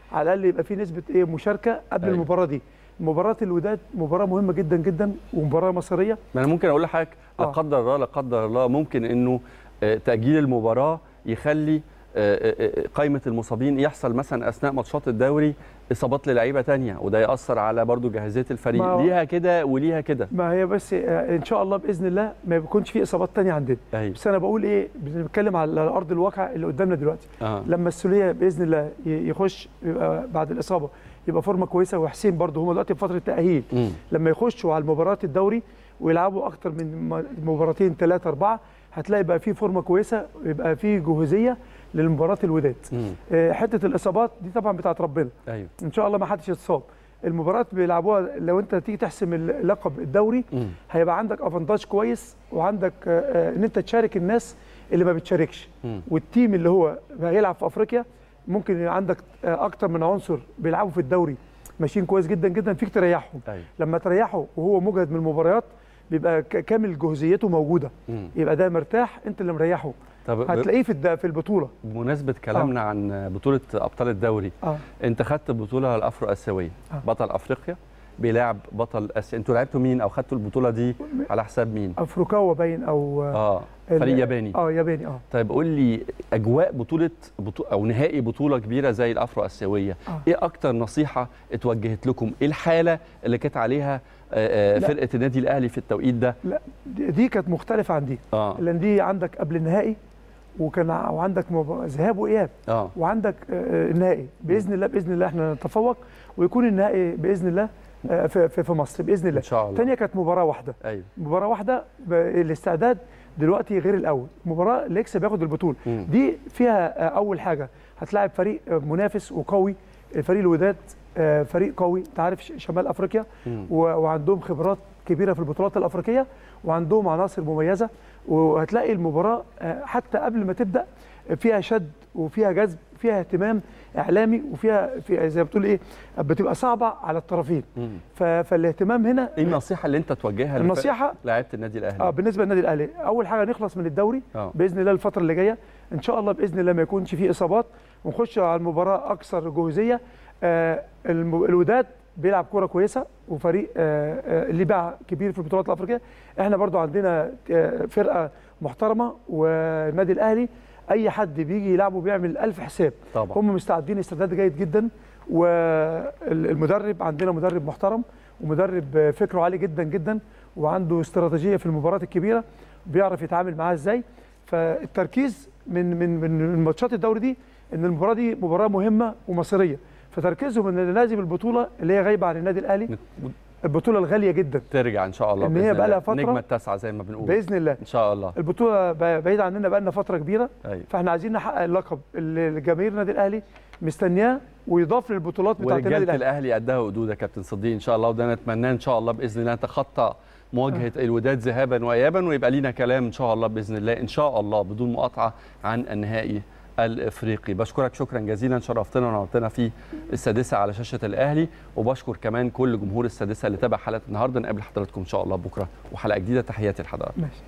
Speaker 5: على الاقل يبقى في نسبه ايه مشاركه قبل
Speaker 1: أيوة.
Speaker 5: المباراه دي مباراه الوداد مباراه مهمه جدا جدا ومباراه مصيريه
Speaker 1: ما انا ممكن اقول لحضرتك لا
Speaker 5: آه.
Speaker 1: قدر الله لا قدر الله ممكن انه آه، تاجيل المباراه يخلي آه، آه، آه، قائمه المصابين يحصل مثلا اثناء ماتشات الدوري اصابات للعيبه تانية وده ياثر على برضو جاهزيه الفريق
Speaker 5: ما هو-
Speaker 1: ليها كده وليها كده
Speaker 5: ما هي بس آه، ان شاء الله باذن الله ما بيكونش في اصابات تانية عندنا
Speaker 1: أيوة.
Speaker 5: بس انا بقول ايه بنتكلم على ارض الواقع اللي قدامنا دلوقتي
Speaker 1: آه.
Speaker 5: لما السوليه باذن الله ي- يخش يبقى بعد الاصابه يبقى فورمه كويسه وحسين برضه هم دلوقتي في فتره تاهيل
Speaker 1: مم.
Speaker 5: لما يخشوا على المباراه الدوري ويلعبوا اكتر من م- مباراتين ثلاثه اربعه هتلاقي بقى في فورمه كويسه ويبقى في جهوزيه للمباراه الوداد
Speaker 1: مم.
Speaker 5: آه، حته الاصابات دي طبعا بتاعت ربنا
Speaker 1: ايوه
Speaker 5: ان شاء الله ما حدش يتصاب المباراه بيلعبوها لو انت تيجي تحسم اللقب الدوري
Speaker 1: مم.
Speaker 5: هيبقى عندك افانتاج كويس وعندك آه، آه، ان انت تشارك الناس اللي ما بتشاركش
Speaker 1: مم.
Speaker 5: والتيم اللي هو هيلعب في افريقيا ممكن يبقى عندك آه، اكتر من عنصر بيلعبوا في الدوري ماشيين كويس جدا جدا فيك تريحهم
Speaker 1: أيوة.
Speaker 5: لما تريحه وهو مجهد من المباريات بيبقى ك- كامل جهزيته موجوده
Speaker 1: مم.
Speaker 5: يبقى ده مرتاح انت اللي مريحه
Speaker 1: طب ب-
Speaker 5: هتلاقيه في الد- في البطوله
Speaker 1: بمناسبه كلامنا عن بطوله ابطال الدوري
Speaker 5: اه
Speaker 1: انت خدت البطوله الافرو اسيويه
Speaker 5: آه.
Speaker 1: بطل افريقيا بيلاعب بطل اسيا انتوا لعبتوا مين او خدتوا البطوله دي على حساب مين
Speaker 5: افريكاوا باين او
Speaker 1: اه
Speaker 5: ال-
Speaker 1: فريق ياباني
Speaker 5: اه ياباني اه
Speaker 1: طيب قول لي اجواء بطوله بطو او نهائي بطوله كبيره زي الافرو اسيويه
Speaker 5: آه.
Speaker 1: ايه اكتر نصيحه اتوجهت لكم ايه الحاله اللي كانت عليها آه، آه،
Speaker 5: لا.
Speaker 1: فرقه النادي الاهلي في التوقيت ده
Speaker 5: لا دي دي كانت مختلفه عن دي
Speaker 1: اه
Speaker 5: لان دي عندك قبل النهائي وكان ع- وعندك مب- ذهاب واياب
Speaker 1: اه
Speaker 5: وعندك آه، آه، النهائي باذن الله باذن الله احنا نتفوق ويكون النهائي باذن الله آه، في في في مصر باذن الله
Speaker 1: ان شاء الله
Speaker 5: الثانيه كانت مباراه واحده
Speaker 1: ايوه
Speaker 5: مباراه واحده ب- الاستعداد دلوقتي غير الاول مباراه اللي يكسب ياخد البطوله
Speaker 1: مم.
Speaker 5: دي فيها آه، اول حاجه هتلاعب فريق آه، منافس وقوي فريق الوداد آه، فريق قوي انت عارف ش- شمال افريقيا
Speaker 1: مم.
Speaker 5: و- وعندهم خبرات كبيره في البطولات الافريقيه وعندهم عناصر مميزه وهتلاقي المباراه آه، حتى قبل ما تبدا فيها شد وفيها جذب فيها اهتمام اعلامي وفيها في زي ما بتقول ايه بتبقى صعبه على الطرفين
Speaker 1: مم.
Speaker 5: ف- فالاهتمام هنا
Speaker 1: ايه النصيحه اللي انت توجهها
Speaker 5: النصيحة-
Speaker 1: لعيبه النادي الاهلي
Speaker 5: اه بالنسبه للنادي الاهلي اول حاجه نخلص من الدوري
Speaker 1: اه
Speaker 5: باذن الله الفتره اللي جايه ان شاء الله باذن الله ما يكونش فيه اصابات ونخش على المباراه اكثر جهوزيه آه الم- الوداد بيلعب كوره كويسه وفريق آه آه اللي باع كبير في البطولات الافريقيه احنا برضو عندنا آه فرقه محترمه والنادي الاهلي اي حد بيجي يلعبه بيعمل ألف حساب
Speaker 1: طبعا
Speaker 5: هم مستعدين استعداد جيد جدا والمدرب عندنا مدرب محترم ومدرب فكره عالي جدا جدا وعنده استراتيجيه في المباريات الكبيره بيعرف يتعامل معاها ازاي فالتركيز من من من ماتشات الدوري دي ان المباراه دي مباراه مهمه ومصيريه فتركيزهم ان لازم البطوله اللي هي غايبه عن النادي الاهلي البطوله الغاليه جدا
Speaker 1: ترجع ان شاء الله
Speaker 5: إن هي
Speaker 1: بإذن
Speaker 5: بقى لها
Speaker 1: الله.
Speaker 5: فترة-
Speaker 1: نجمه التاسعه زي ما بنقول
Speaker 5: باذن الله
Speaker 1: ان شاء الله
Speaker 5: البطوله ب- بعيده عننا بقى لنا فتره كبيره
Speaker 1: ايوه
Speaker 5: فاحنا عايزين نحقق اللقب اللي جماهير النادي الاهلي مستنياه ويضاف للبطولات بتاعت النادي
Speaker 1: ورجاله
Speaker 5: الاهلي
Speaker 1: الاهلي قدها وقدود يا كابتن صديق ان شاء الله وده نتمناه ان شاء الله باذن الله نتخطى مواجهه الوداد ذهابا وايابا ويبقى لينا كلام ان شاء الله باذن الله ان شاء الله بدون مقاطعه عن النهائي الافريقي بشكرك شكرا جزيلا شرفتنا ونورتنا في السادسه على شاشه الاهلي وبشكر كمان كل جمهور السادسه اللي تابع حلقه النهارده نقابل حضراتكم ان شاء الله بكره وحلقه جديده تحياتي لحضراتكم
Speaker 5: ماشي